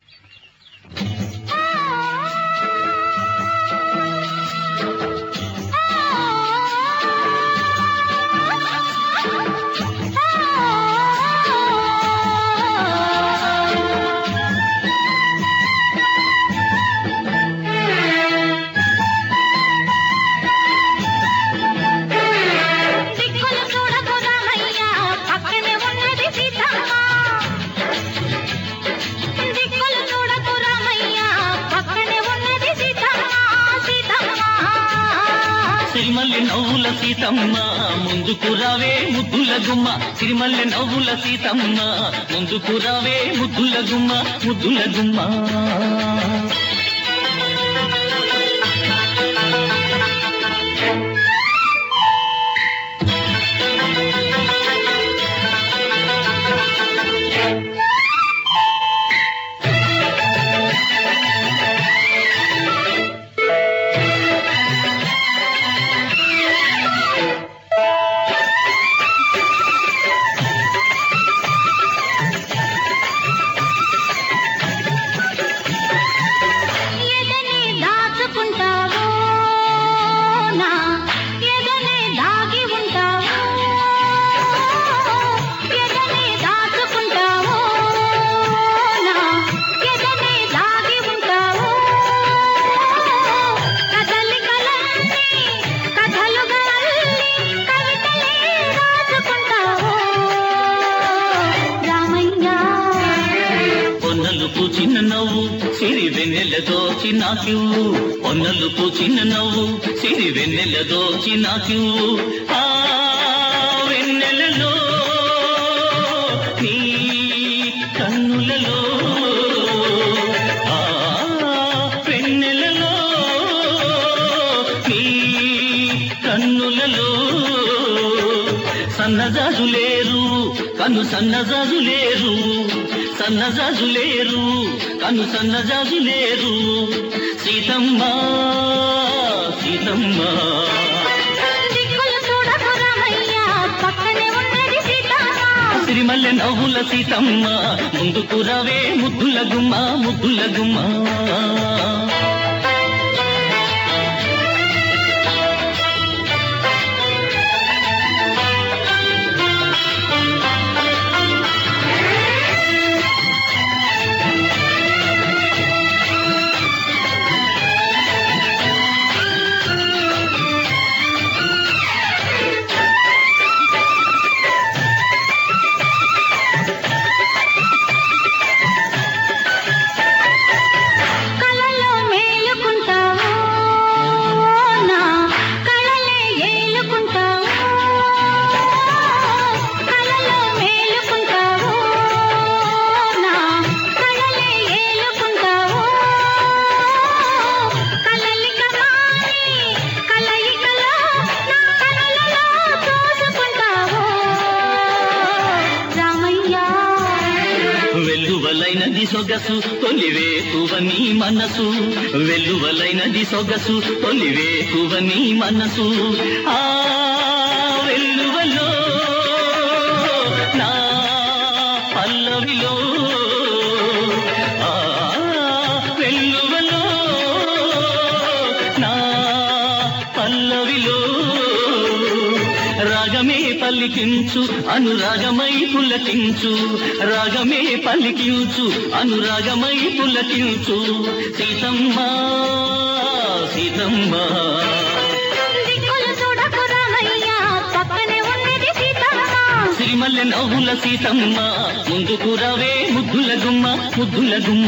[SPEAKER 17] దిక్కులు చూడకు రామయ్య పక్కనే ఉన్నది సీతమ్మ దిక్కులు చూడకు రామయ్య పక్కనే ఉన్నది సీతమ్మ సీతమ్మ
[SPEAKER 5] సిరిమల్లె నవ్వుల సీతమ్మ ముందుకు రావే ముద్దుల గుమ్మ సిరిమల్లె నవ్వుల సీతమ్మ ముందుకు రావే ముద్దుల గుమ్మ ముద్దుల గుమ్మ దోచి నాకివ్వు పొన్నలు పూచిన నవ్వు సిరి వెన్నెల దోచి నాకివ్వు ఆ వెన్నెలలో నీ కన్నులలో ఆ వెన్నెలలో నీ కన్నులలో సన్నజాజులేరు కన్ను సన్నజాజులేరు సన్నజాజులేరు కన్ను సన్నజాజులేరు సీతమ్మ సీతమ్మ
[SPEAKER 17] దిక్కులు చూడకు రామయ్య పక్కనే ఉన్నది సీతమ్మ
[SPEAKER 5] సిరిమల్లె నవ్వుల సీతమ్మ ముందుకు రవే ముద్దుల గుమ్మ ముద్దుల గుమ్మ
[SPEAKER 17] కలలో మేలుకుంటావు నా కలలే ఏలుకుంటావు కలలో మేలుకుంటావు నా కలలే ఏలుకుంటావు కలలిక మాని కలయికలో నా కలలలో చూసుకుంటావు రామయ్య
[SPEAKER 5] వెల్లువలైనది సొగసు తొలివేకువని మనసు వెల్లువలైనది సొగసు తొలివేకువని మనసు ఆ వెల్లువలో నా పల్లవిలో ఆ వెల్లువలో నా పల్లవిలో రాగమే పలికించు అనురాగమై పులకించు రాగమే పలికించు అనురాగమై పులకించు సీతమ్మ సీతమ్మ
[SPEAKER 17] దిక్కులు చూడకు రామయ్య పక్కనే ఉన్నది సీతమ్మ
[SPEAKER 5] సిరిమల్లె నవ్వుల సీతమ్మ ముందుకు రవే ముద్దుల గుమ్మ ముద్దుల గుమ్మ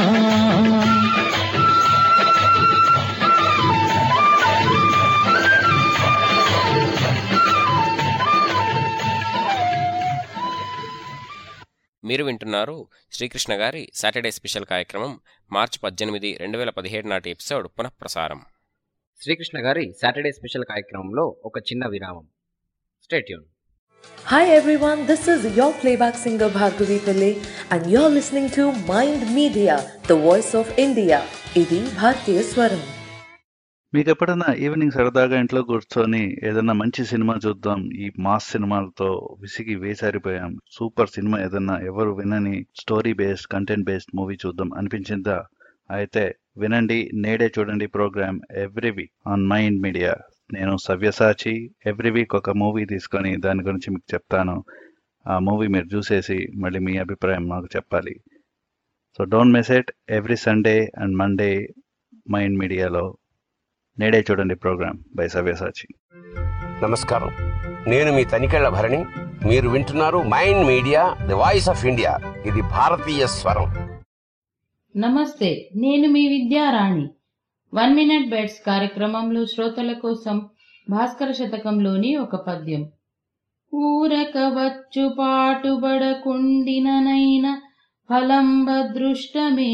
[SPEAKER 1] మీరు వింటున్నారు శ్రీకృష్ణ గారి సాటర్డే స్పెషల్ కార్యక్రమం మార్చి పద్దెనిమిది రెండు వేల పదిహేడు నాటి ఎపిసోడ్ పునఃప్రసారం శ్రీకృష్ణ గారి సాటర్డే స్పెషల్ కార్యక్రమంలో ఒక చిన్న విరామం stay tuned
[SPEAKER 18] Hi everyone, this is your playback singer Bhargavi Pillai and you're listening to Mind Media, the voice of India. ఇది భారతీయ స్వరం
[SPEAKER 19] మీకు ఎప్పుడైనా ఈవినింగ్ సరదాగా ఇంట్లో కూర్చొని ఏదైనా మంచి సినిమా చూద్దాం ఈ మాస్ సినిమాలతో విసిగి వేసారిపోయాం సూపర్ సినిమా ఏదన్నా ఎవరు వినని story based content based movie చూద్దాం అనిపించిందా అయితే వినండి నేడే చూడండి program every week on Mind Media నేను సవ్యసాచి ఎవ్రీ వీక్ ఒక మూవీ తీసుకొని దాని గురించి మీకు చెప్తాను ఆ మూవీ మీరు చూసేసి మళ్ళీ మీ అభిప్రాయం మాకు చెప్పాలి so don't miss it every Sunday and Monday Mind మీడియాలో నేడే చూడండి ప్రోగ్రామ్ బై సవ్యసాచి
[SPEAKER 20] నమస్కారం నేను మీ తనికెళ్ల భరణి మీరు వింటున్నారు Mind Media the voice of India ఇది భారతీయ స్వరం
[SPEAKER 21] నమస్తే నేను మీ విద్యారాణి వన్ మినిట్ బెడ్స్ కార్యక్రమంలో శ్రోతల కోసం భాస్కర శతకంలోని ఒక పద్యం ఊరక వచ్చు పాటుబడకుండిననైన ఫలంబదృష్టమే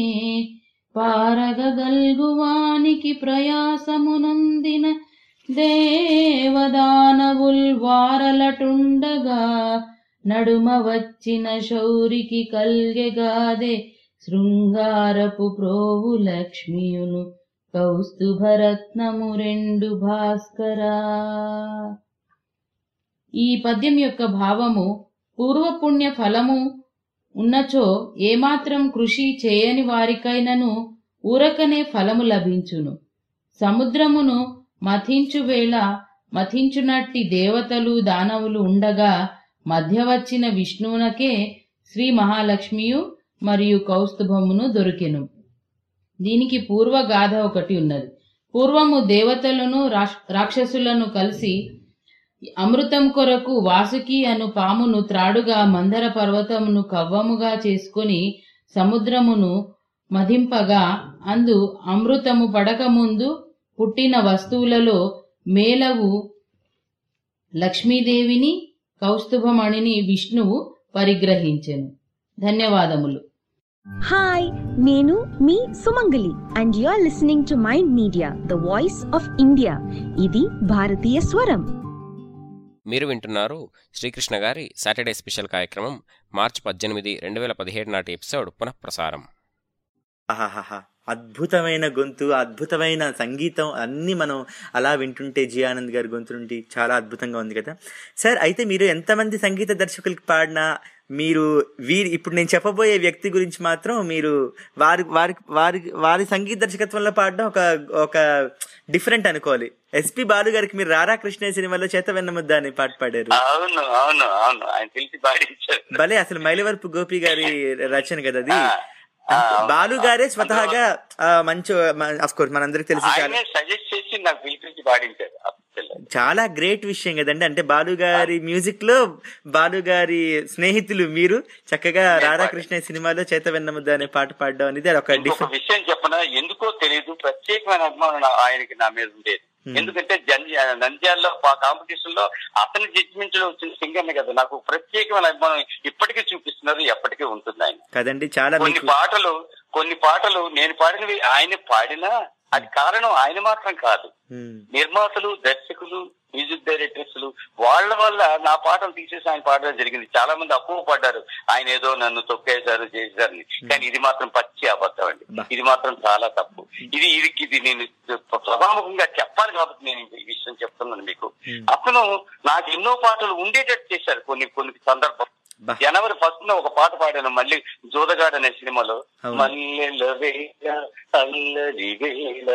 [SPEAKER 21] పారగగల్గువానికి ప్రయాసమునందిన దేవదానవుల్ వారలటుండగా నడుమ వచ్చిన శౌరికి కల్గెగాదే శృంగారపు ప్రోవు లక్ష్మియును కౌస్తుభరత్నము రెండు భాస్కరా ఈ పద్యం యొక్క భావము పూర్వపుణ్య ఫలము ఉన్నచో ఏమాత్రం కృషి చేయని వారికైనను ఊరకనే ఫలము లభించును సముద్రమును మథించు వేళ మథించునట్టి దేవతలు దానవులు ఉండగా మధ్య వచ్చిన విష్ణువునకే శ్రీ మహాలక్ష్మియు మరియు కౌస్తుభమును దొరికెను దీనికి పూర్వగాథ ఒకటి ఉన్నది పూర్వము దేవతలను రాక్ష- రాక్షసులను కలిసి అమృతం కొరకు వాసుకి అను పామును త్రాడుగా మందర పర్వతమును కవ్వముగా చేసుకొని సముద్రమును మదింపగా అందు అమృతము పడకముందు పుట్టిన వస్తువులలో మేలవు లక్ష్మీదేవిని కౌస్తుభమణిని విష్ణువు పరిగ్రహించెను ధన్యవాదములు
[SPEAKER 2] హాయ్ నేను మీ Sumangali and you are listening to Mind Media the voice of India ఇది భారతీయ స్వరం
[SPEAKER 1] మీరు వింటున్నారు శ్రీకృష్ణ గారి సాటర్డే స్పెషల్ కార్యక్రమం మార్చి పద్దెనిమిది రెండు వేల పదిహేడు నాటి ఎపిసోడ్ పునఃప్రసారం
[SPEAKER 3] ఆహాహాహా అద్భుతమైన గొంతు అద్భుతమైన సంగీతం అన్నీ మనం అలా వింటుంటే జి ఆనంద్ గారి గొంతు నుండి చాలా అద్భుతంగా ఉంది కదా సార్ అయితే మీరు ఎంతమంది సంగీత దర్శకులకి పాడినా మీరు వీరి ఇప్పుడు నేను చెప్పబోయే వ్యక్తి గురించి మాత్రం మీరు వారి వారి వారి వారి సంగీత దర్శకత్వంలో పాడడం ఒక ఒక డిఫరెంట్ అనుకోవాలి ఎస్పి బాలు గారికి మీరు రారా కృష్ణ సినిమాలో చేత వెన్న ముద్ద అని పాట పాడారు
[SPEAKER 4] అవును అవును అవును ఆయన తెలిసి పాడించారు
[SPEAKER 3] భలే అసలు మైలవరపు గోపి గారి రచన కదా అది బాలు గారే స్వతహాగా ఆ, మంచి అఫ్ కోర్స్ మనందరికి తెలిసి చాలా
[SPEAKER 4] ఆయనే సజెస్ట్ చేసి నాకు పిలిపించి పాడించారు అప్పట్లో.
[SPEAKER 3] చాలా గ్రేట్ విషయం కదండి అంటే బాలు గారి మ్యూజిక్ లో బాలు గారి స్నేహితులు మీరు చక్కగా రాధాకృష్ణ సినిమాలో చేత వెన్నముద్ద అనే పాట పాడడం అనేది అది ఒక
[SPEAKER 4] ఇంకొక
[SPEAKER 3] డిఫరెంట్
[SPEAKER 4] విషయం చెప్పనా ఎందుకో తెలియదు ప్రత్యేకమైన అభిమానం నా- ఆయనకి నా మీద ఉండేది ఎందుకంటే జన్ నంద్యాలలో కాంపిటీషన్ లో అతని జడ్జిమెంట్ లో వచ్చిన సింగర్ కదా నాకు ప్రత్యేకమైన అభిమానం ఇప్పటికీ చూపిస్తున్నారు ఎప్పటికీ ఉంటుంది ఆయన
[SPEAKER 3] కదండి చాలా
[SPEAKER 4] కొన్ని
[SPEAKER 3] మీకు
[SPEAKER 4] పాటలు కొన్ని పాటలు నేను పాడినవి ఆయన పాడినా అది కారణం ఆయన మాత్రం కాదు
[SPEAKER 3] ఉమ్,
[SPEAKER 4] నిర్మాతలు దర్శకులు మ్యూజిక్ డైరెక్టర్స్ వాళ్ళ వల్ల నా పాటలు తీసేసి ఆయన పాడడం జరిగింది చాలా మంది అప్పువ పడ్డారు ఆయన ఏదో నన్ను తొక్కేశారు చేశారని కానీ ఇది మాత్రం పచ్చి అబద్ధం అండి ఇది మాత్రం చాలా తప్పు ఇది ఇది ఇది నేను ప్రధానంగా చెప్పాలి కాబట్టి నేను ఈ విషయం చెప్తున్నాను మీకు అతను నాకు ఎన్నో పాటలు ఉండేటట్టు చేశారు కొన్ని కొన్ని సందర్భం జనవరి ఫస్ట్ లో ఒక పాట పాడాను మళ్ళీ జోదగాడ్ అనే సినిమాలో
[SPEAKER 3] అవును.
[SPEAKER 4] మల్లెల వేళ అల్లరి వేళ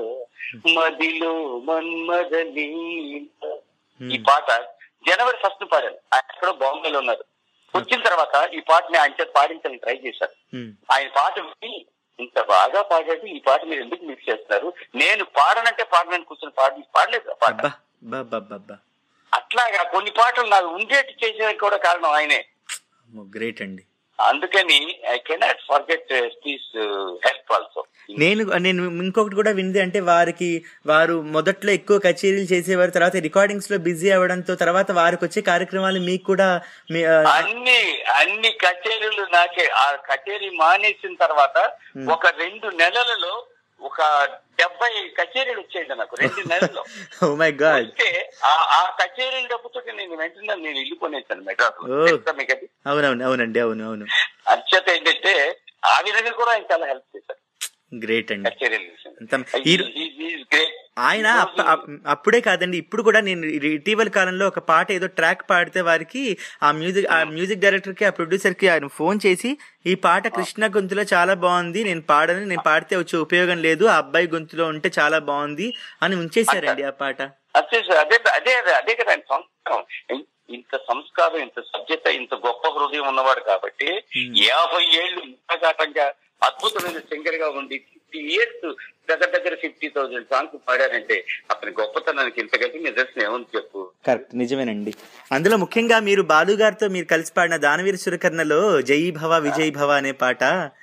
[SPEAKER 4] మదిలో మన్మద లీల ఈ పాట జనవరి ఫస్ట్ పాడాను ఆయన ఎక్కడో బాంబేలో ఉన్నారు వచ్చిన తర్వాత ఈ పాటని ఆయన చేత పాడించాలని ట్రై చేశారు
[SPEAKER 3] ఉమ్,
[SPEAKER 4] ఆయన పాట విని ఇంత బాగా పాడాడు ఈ పాట మీరు ఎందుకు మిక్స్ చేస్తున్నారు నేను పాడనంటే పాడనని కూర్చొని పాడి పాడలేదు ఆ పాట
[SPEAKER 3] బా బా బా బా
[SPEAKER 4] అట్లాగా కొన్ని పాటలు నాకు ఉండేట్టు చేసేది కూడా కారణం ఆయనే
[SPEAKER 3] గ్రేట్ అండి
[SPEAKER 4] అందుకని I cannot forget please help also
[SPEAKER 3] నేను నేను ఇంకొకటి కూడా వింది అంటే వారికి వారు మొదట్లో ఎక్కువ కచేరీలు చేసేవారు తర్వాత రికార్డింగ్స్ లో బిజీ అవ్వడంతో తర్వాత వారికి వచ్చే కార్యక్రమాలు మీకు కూడా మీ, ఆ,
[SPEAKER 4] అన్ని అన్ని కచేరీలు నాకే ఆ కచేరీ మానేసిన తర్వాత
[SPEAKER 3] Hmm.
[SPEAKER 4] ఒక రెండు నెలలలో ఒక డెబ్బై కచేరీలు వచ్చాయండి నాకు రెండు నెలల్లో
[SPEAKER 3] ఓ మై గాడ్
[SPEAKER 4] వస్తే ఆ ఆ కచేరీల డబ్బుతో నేను వెంటనే నేను ఇల్లు కొనేసాను మెడ్రాస్ లో
[SPEAKER 3] ఓ.
[SPEAKER 4] తెలుసా మీకు అది
[SPEAKER 3] అవునవును అవునండి అవును అవును
[SPEAKER 4] అత్యత ఏంటంటే ఆ విధంగా కూడా ఆయన చాలా హెల్ప్ చేశారు
[SPEAKER 3] గ్రేట్ అండి
[SPEAKER 4] కచేరీలు
[SPEAKER 3] అంత- ఈ-
[SPEAKER 4] గ్రేట్
[SPEAKER 3] ఆయన అప్ప- అప్- అప్పుడే కాదండి ఇప్పుడు కూడా నేను ఇ- ఇటీవల కాలంలో ఒక పాట ఏదో ట్రాక్ పాడితే వారికి ఆ మ్యూజిక్ ఆ మ్యూజిక్ డైరెక్టర్ కి ఆ ప్రొడ్యూసర్ కి ఆయన ఫోన్ చేసి ఈ పాట కృష్ణ గొంతులో చాలా బాగుంది నేను పాడను నేను పాడితే వచ్చే ఉపయోగం లేదు ఆ అబ్బాయి గొంతులో ఉంటే చాలా బాగుంది అని ఉంచేశారండి ఆ పాట
[SPEAKER 4] అదే సార్, అదే అదే అదే అదే కదా ఆయన సంస్కారం ఇం- ఇంత సంస్కారం ఇంత సభ్యత ఇంత గొప్ప హృదయం ఉన్నవాడు కాబట్టి యాభై ఏళ్ళు ఇంతఘాటంగా అద్భుతమైన సింగర్ గా ఉండి ఫిఫ్టీ ఇయర్స్ దగ్గర దగ్గర ఫిఫ్టీ థౌసండ్ సాంగ్స్ పాడారంటే అతని గొప్పతనానికి ఇంతకంటే నిదర్శనం ఏముంది చెప్పు
[SPEAKER 3] కరెక్ట్ నిజమేనండి అందులో ముఖ్యంగా మీరు బాలు గారితో మీరు కలిసి పాడిన దానవీర సురకర్ణలో జై భవ విజయ్ భవ అనే పాట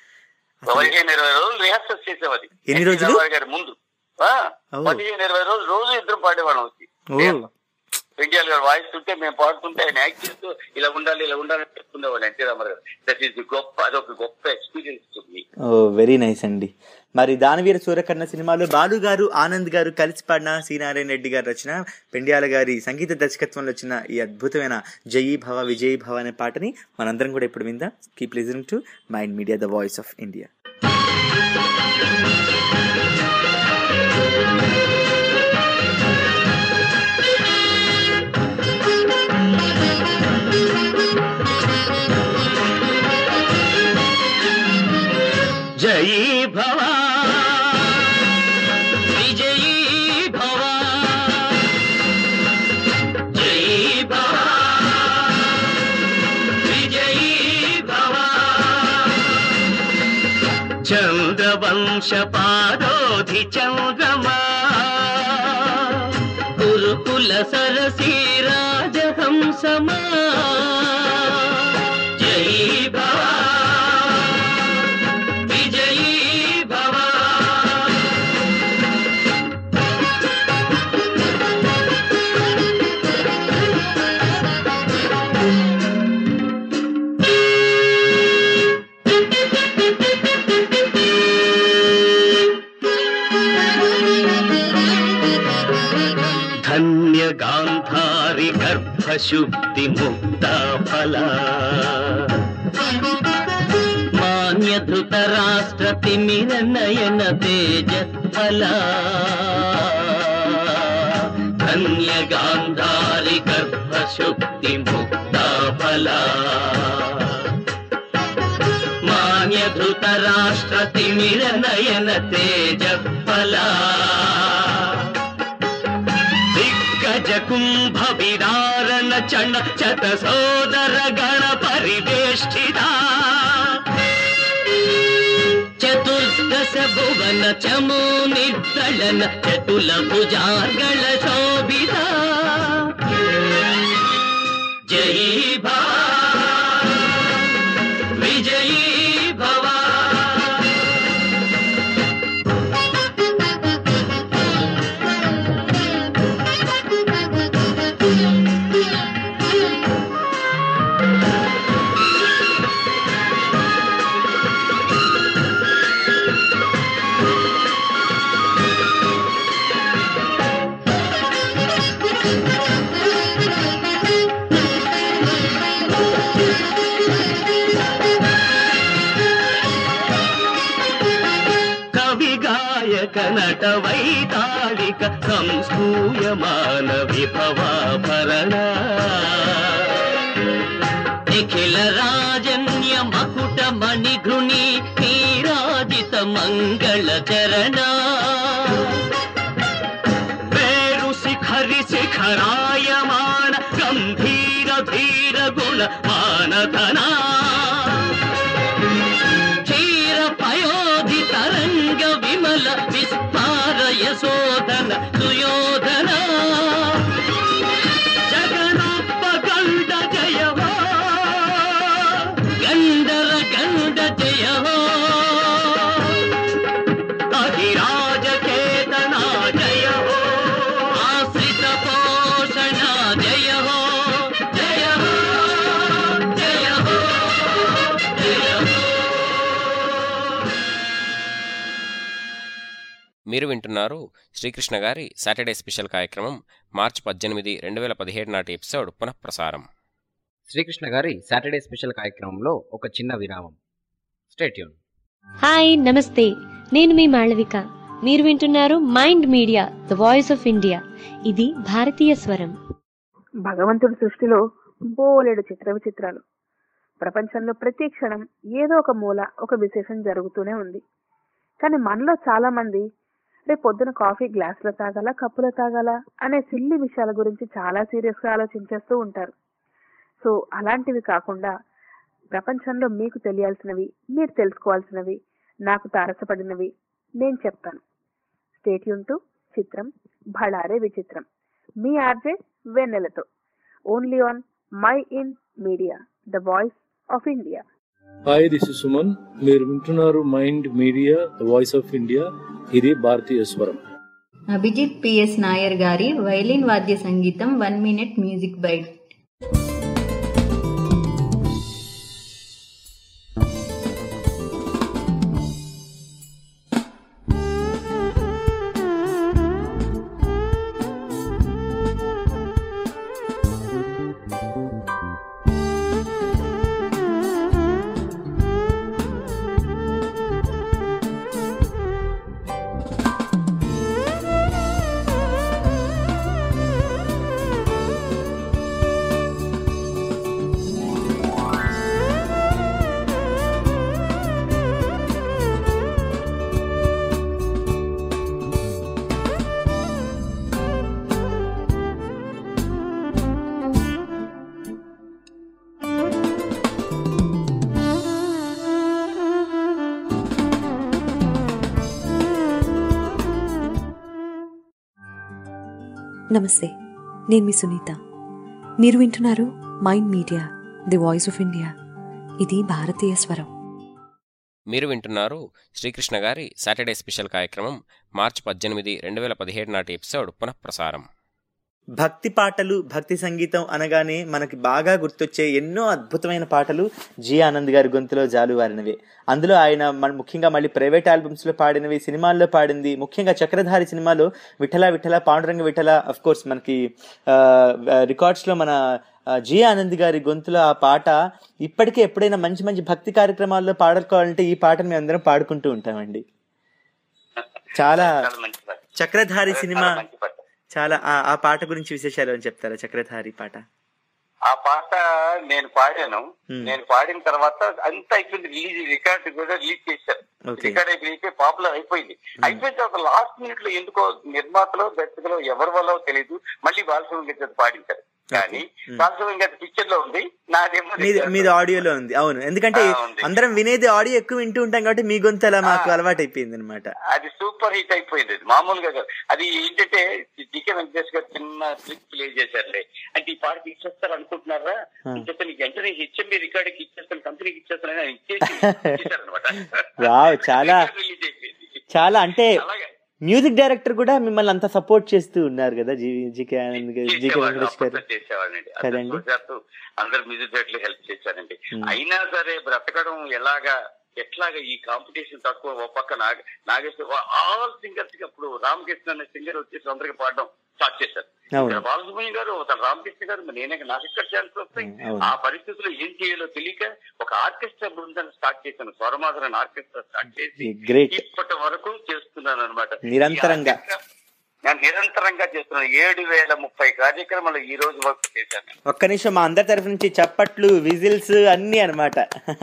[SPEAKER 4] పదిహేను ఇరవై రోజులు రిహార్సల్ చేసేవాది
[SPEAKER 3] ఎన్ని రోజులు?
[SPEAKER 4] ఎన్టీ రామారావు గారి ముందు ఆ,
[SPEAKER 3] ఓ.
[SPEAKER 4] పదిహేను ఇరవై రోజులు రోజు ఇద్దరు పాడేవాళ్ళం వచ్చి
[SPEAKER 3] ఓ
[SPEAKER 4] ఎన్టీఆర్ గారు వాయిస్ ఉంటే మేము పాడుతుంటే ఆయన యాక్ట్ చేస్తూ ఇలా ఉండాలి ఇలా ఉండాలి అని చెప్పుకునేవాళ్ళు ఎన్టీ రామారావు గారు దట్ ఈస్ గొప్ప అదొక గొప్ప experience to me
[SPEAKER 3] oh very nice అండి మరి దానవీర సూర్యకర్ణ సినిమాలో బాలు గారు ఆనంద్ గారు కలిసి పాడిన సి నారాయణ రెడ్డి గారు రచన పెండ్యాల గారి సంగీత దర్శకత్వంలో వచ్చిన ఈ అద్భుతమైన జయీ భవ విజయీ భవ అనే పాటని మనందరం కూడా ఇప్పుడు విందాం keep listening to Mind Media the voice of India
[SPEAKER 5] జయీ భవ విజయీ భవ జయీ భవ విజయీ భవ చంద్రవంశ పారోధి చంద్రమా గురుకుల సరసీ రాజహంసమా జయీ భవ విజయీ గాంధారి గర్భశుద్ధి ముక్త ఫల మాన్య ధృత రాష్ట్ర తిమిర నయన తేజ ఫల ధన్య గాంధారి గర్భశుద్ధి ముక్త ఫల మాన్య ధృత రాష్ట్ర తిమిర నయన తేజ ఫల దిగ్గజ కుంభ విదారణ చణ చత సోదర గణ పరివేష్టిత చతుర్దశ భువన చమో నిర్దళన చతుల భుజార్గళ శోభిత జయీ భా విజయీ భవా కవి గాయక నట వైతాళిక సంస్కూయమాన విభవాభరణ నిఖిల రాజన్య మకుట మణిఘృణి నీరాజిత మంగళ చరణ వేరు శిఖరి శిఖరాయమాన గంభీర ధీర గుణ మానధనా క్షీర పయోధి తరంగ విమల విస్ఫార యశోధన సుయోధన జగనప్ప గండ జయ హో గండర గండ జయ హో అధిరాజ కేతన జయ హో ఆశ్రిత పోషణ జయ హో జయ హో జయ హో జయ హో
[SPEAKER 1] మీరు వింటున్నారు శ్రీకృష్ణ గారి సాటర్డే స్పెషల్ కార్యక్రమం మార్చి పద్దెనిమిది రెండు వేల పదిహేడు నాటి ఎపిసోడ్ పునఃప్రసారం శ్రీకృష్ణ గారి సాటర్డే స్పెషల్ కార్యక్రమంలో ఒక చిన్న విరామం స్టేట్యూన్
[SPEAKER 6] హాయ్ నమస్తే నేను మీ మాళవిక మీరు వింటున్నారు Mind Media the voice of India ఇది భారతీయ స్వరం
[SPEAKER 22] భగవంతుడి సృష్టిలో బోలెడు చిత్ర విచిత్రాలు ప్రపంచంలో ప్రతి క్షణం ఏదో ఒక మూల ఒక విశేషం జరుగుతూనే ఉంది కానీ మనలో చాలా మంది రేపు పొద్దున కాఫీ గ్లాసులో తాగాల కప్పులో తాగాల అనే సిల్లి విషయాల గురించి చాలా సీరియస్ గా ఆలోచించేస్తూ ఉంటారు సో అలాంటివి కాకుండా ప్రపంచంలో మీకు తెలియాల్సినవి మీరు తెలుసుకోవాల్సినవి నాకు తారసపడినవి నేను చెప్తాను స్టేట్యూన్ టు చిత్రం భళారే విచిత్రం మీ ఆర్జే వెన్నెలతో only on Mind Media the voice of India
[SPEAKER 23] hi this is Suman మీరు వింటున్నారు Mind Media voice of India ఇది భారతీయ స్వరం
[SPEAKER 15] అభిజిత్ పిఎస్ నాయర్ గారి వైలిన్ వాద్య సంగీతం వన్ మినిట్ మ్యూజిక్ బైట్
[SPEAKER 14] నమస్తే నేను మీ సునీత మీరు వింటున్నారు Mind Media the voice of India ఇది భారతీయ స్వరం
[SPEAKER 1] మీరు వింటున్నారు శ్రీకృష్ణ గారి సాటర్డే స్పెషల్ కార్యక్రమం మార్చి పద్దెనిమిది రెండు వేల పదిహేడు నాటి ఎపిసోడ్ పునఃప్రసారం
[SPEAKER 3] భక్తి పాటలు భక్తి సంగీతం అనగానే మనకి బాగా గుర్తొచ్చే ఎన్నో అద్భుతమైన పాటలు జి ఆనంద్ గారి గొంతులో జాలువారినవే అందులో ఆయన మన ముఖ్యంగా మళ్ళీ ప్రైవేట్ ఆల్బమ్స్ లో పాడినవి సినిమాల్లో పాడింది ముఖ్యంగా చక్రధారి సినిమాలో విఠల విఠల పాండురంగ విఠల అఫ్ కోర్స్ మనకి రికార్డ్స్ లో మన ఆ, జి ఆనంద్ గారి గొంతులో ఆ పాట ఇప్పటికే ఎప్పుడైనా మంచి మంచి భక్తి కార్యక్రమాల్లో పాడుకోవాలంటే ఈ పాటను మేము అందరం పాడుకుంటూ ఉంటామండి చాలా
[SPEAKER 4] చాలా మంచి పాట
[SPEAKER 3] చక్రధారి సినిమా
[SPEAKER 4] చాలా మంచి పాట
[SPEAKER 3] చాలా ఆ- ఆ పాట గురించి విశేషాలు అని చెప్తారా చక్రధారి పాట
[SPEAKER 4] ఆ పాట నేను పాడాను
[SPEAKER 3] Hmm.
[SPEAKER 4] నేను పాడిన తర్వాత అంతా అయిపోయింది రిలీజ్ రికార్డ్ కూడా రిలీజ్ చేశారు
[SPEAKER 3] Okay.
[SPEAKER 4] రికార్డ్ అయిపోయి పాపులర్ అయిపోయింది అయిపోయిన తర్వాత లాస్ట్ మినిట్ లో ఎందుకో నిర్మాతలో దర్శకులో ఎవరి వల్ల తెలియదు మళ్ళీ బాలసుబ్రహ్మణ్యం గారు పాడించారు కానీ
[SPEAKER 3] Hmm.
[SPEAKER 4] బాలసుబ్రహ్మణ్యం గారి పిక్చర్ లో ఉంది నాదేమో
[SPEAKER 3] మీది మీది ఆడియోలో ఉంది అవును ఎందుకంటే
[SPEAKER 4] ఆ, ఉంది.
[SPEAKER 3] అందరం వినేది ఆడియో ఎక్కువ వింటూ ఉంటాం కాబట్టి మీ గొంతు అలా మాకు అలవాటు అయిపోయింది అనమాట
[SPEAKER 4] అది సూపర్ హిట్ అయిపోయింది అది మామూలుగా కాదు అది ఏంటంటే డికే వెంకటేష్ గారు చిన్న ట్రిక్ ప్లే చేశారులే అంటే ఈ పాటకి ఇచ్చేస్తారు అనుకుంటున్నారా
[SPEAKER 3] Hmm.
[SPEAKER 4] ఇంకొక నీకు వెంటనే హెచ్ఎంబి రికార్డుకి ఇచ్చేస్తాను కంపెనీకి ఇచ్చేస్తాను ఆయన ఇచ్చేసి ఇచ్చేసారనమాట
[SPEAKER 3] వావ్ చాలా
[SPEAKER 4] రిలీజ్ అయిపోయింది
[SPEAKER 3] చాలా అంటే
[SPEAKER 4] అలాగే
[SPEAKER 3] మ్యూజిక్ డైరెక్టర్ కూడా మిమ్మల్ని అంత సపోర్ట్ చేస్తూ ఉన్నారు కదా జి జీకే ఆనంద్ గారు జీకే
[SPEAKER 4] చేసేవాళ్ళు
[SPEAKER 3] వెంకటేష్ గారు
[SPEAKER 4] అప్పట్లో చేసేవాళ్ళండి
[SPEAKER 3] కదండి.
[SPEAKER 4] అందరూ అందరు మ్యూజిక్ డైరెక్టర్ హెల్ప్ చేశారండి
[SPEAKER 3] Hmm.
[SPEAKER 4] అయినా సరే బ్రతకడం ఎలాగా ఎట్లాగా ఈ కాంపిటీషన్ తక్కువ ఓ పక్క నాగ నాగేశ్వర ఆల్ సింగర్స్ కి అప్పుడు రామకృష్ణ అనే సింగర్ వచ్చేసి అందరికి పాడడం స్టార్ట్ చేశారు
[SPEAKER 3] అవును.
[SPEAKER 4] ఇక్కడ బాలసుబ్రహ్మణ్యం గారు ఒక రామకృష్ణ గారు మరి నేనే నాకు ఇక్కడ ఛాన్స్ వస్తాయి
[SPEAKER 3] అవును.
[SPEAKER 4] ఆ పరిస్థితుల్లో ఏం చేయాలో తెలియక ఒక ఆర్కెస్ట్రా బృందాన్ని స్టార్ట్ చేశాను స్వరమాధురని ఆర్కెస్ట్రా స్టార్ట్ చేసి
[SPEAKER 3] గ్రేట్
[SPEAKER 4] ఇప్పటి వరకు చేస్తున్నాను అనమాట
[SPEAKER 3] నిరంతరంగా
[SPEAKER 4] నేను నిరంతరంగా చేస్తున్నాను ఏడు వేల ముప్పై కార్యక్రమాలు ఈ రోజు వరకు చేశాను
[SPEAKER 3] ఒక్క నిమిషం మా అందరి తరఫు నుంచి చప్పట్లు విజిల్స్ అన్ని అన్నమాట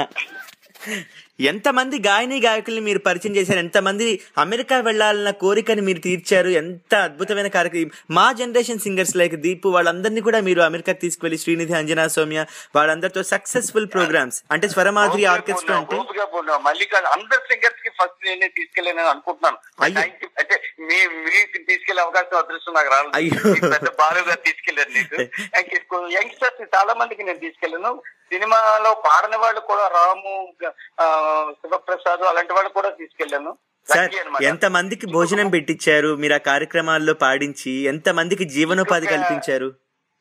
[SPEAKER 3] ఎంతమంది గాయని గాయకుల్ని మీరు పరిచయం చేశారు ఎంతమంది అమెరికా వెళ్ళాలన్న కోరికని మీరు తీర్చారు ఎంత అద్భుతమైన కార్యక్రమం మా జనరేషన్ సింగర్స్ లైక్ దీపు వాళ్ళందరినీ కూడా మీరు అమెరికాకి తీసుకువెళ్ళి శ్రీనిధి అంజనా సౌమ్య వాళ్ళందరితో సక్సెస్ఫుల్ ప్రోగ్రామ్స్ అంటే స్వరమాధురి ఆర్కెస్ట్రా అంటే
[SPEAKER 4] ఓపిగా పోయినా మళ్ళీ కాదు అందరు సింగర్స్ కి ఫస్ట్ నేనే తీసుకెళ్ళానని అనుకుంటున్నాను Thank you. అంటే మీ మీకు తీసుకెళ్లే అవకాశం అదృష్టం నాకు రాలేదు
[SPEAKER 3] అయ్యో.
[SPEAKER 4] మీకు పెద్ద బాలు గారు తీసుకెళ్లారు నీకు యంగ్స్టర్స్ చాలా మందికి నేను తీసుకెళ్ళాను సినిమాలో పాడని వాళ్ళు కూడా రాము ఆ, శివప్రసాద్ అలాంటి వాళ్ళు కూడా తీసుకెళ్ళాను
[SPEAKER 3] సార్
[SPEAKER 4] Lucky అన్నమాట.
[SPEAKER 3] ఎంత మందికి భోజనం పెట్టించారు మీరు ఆ కార్యక్రమాల్లో పాడించి ఎంత మందికి జీవనోపాధి
[SPEAKER 4] ఇంకొక-
[SPEAKER 3] కల్పించారు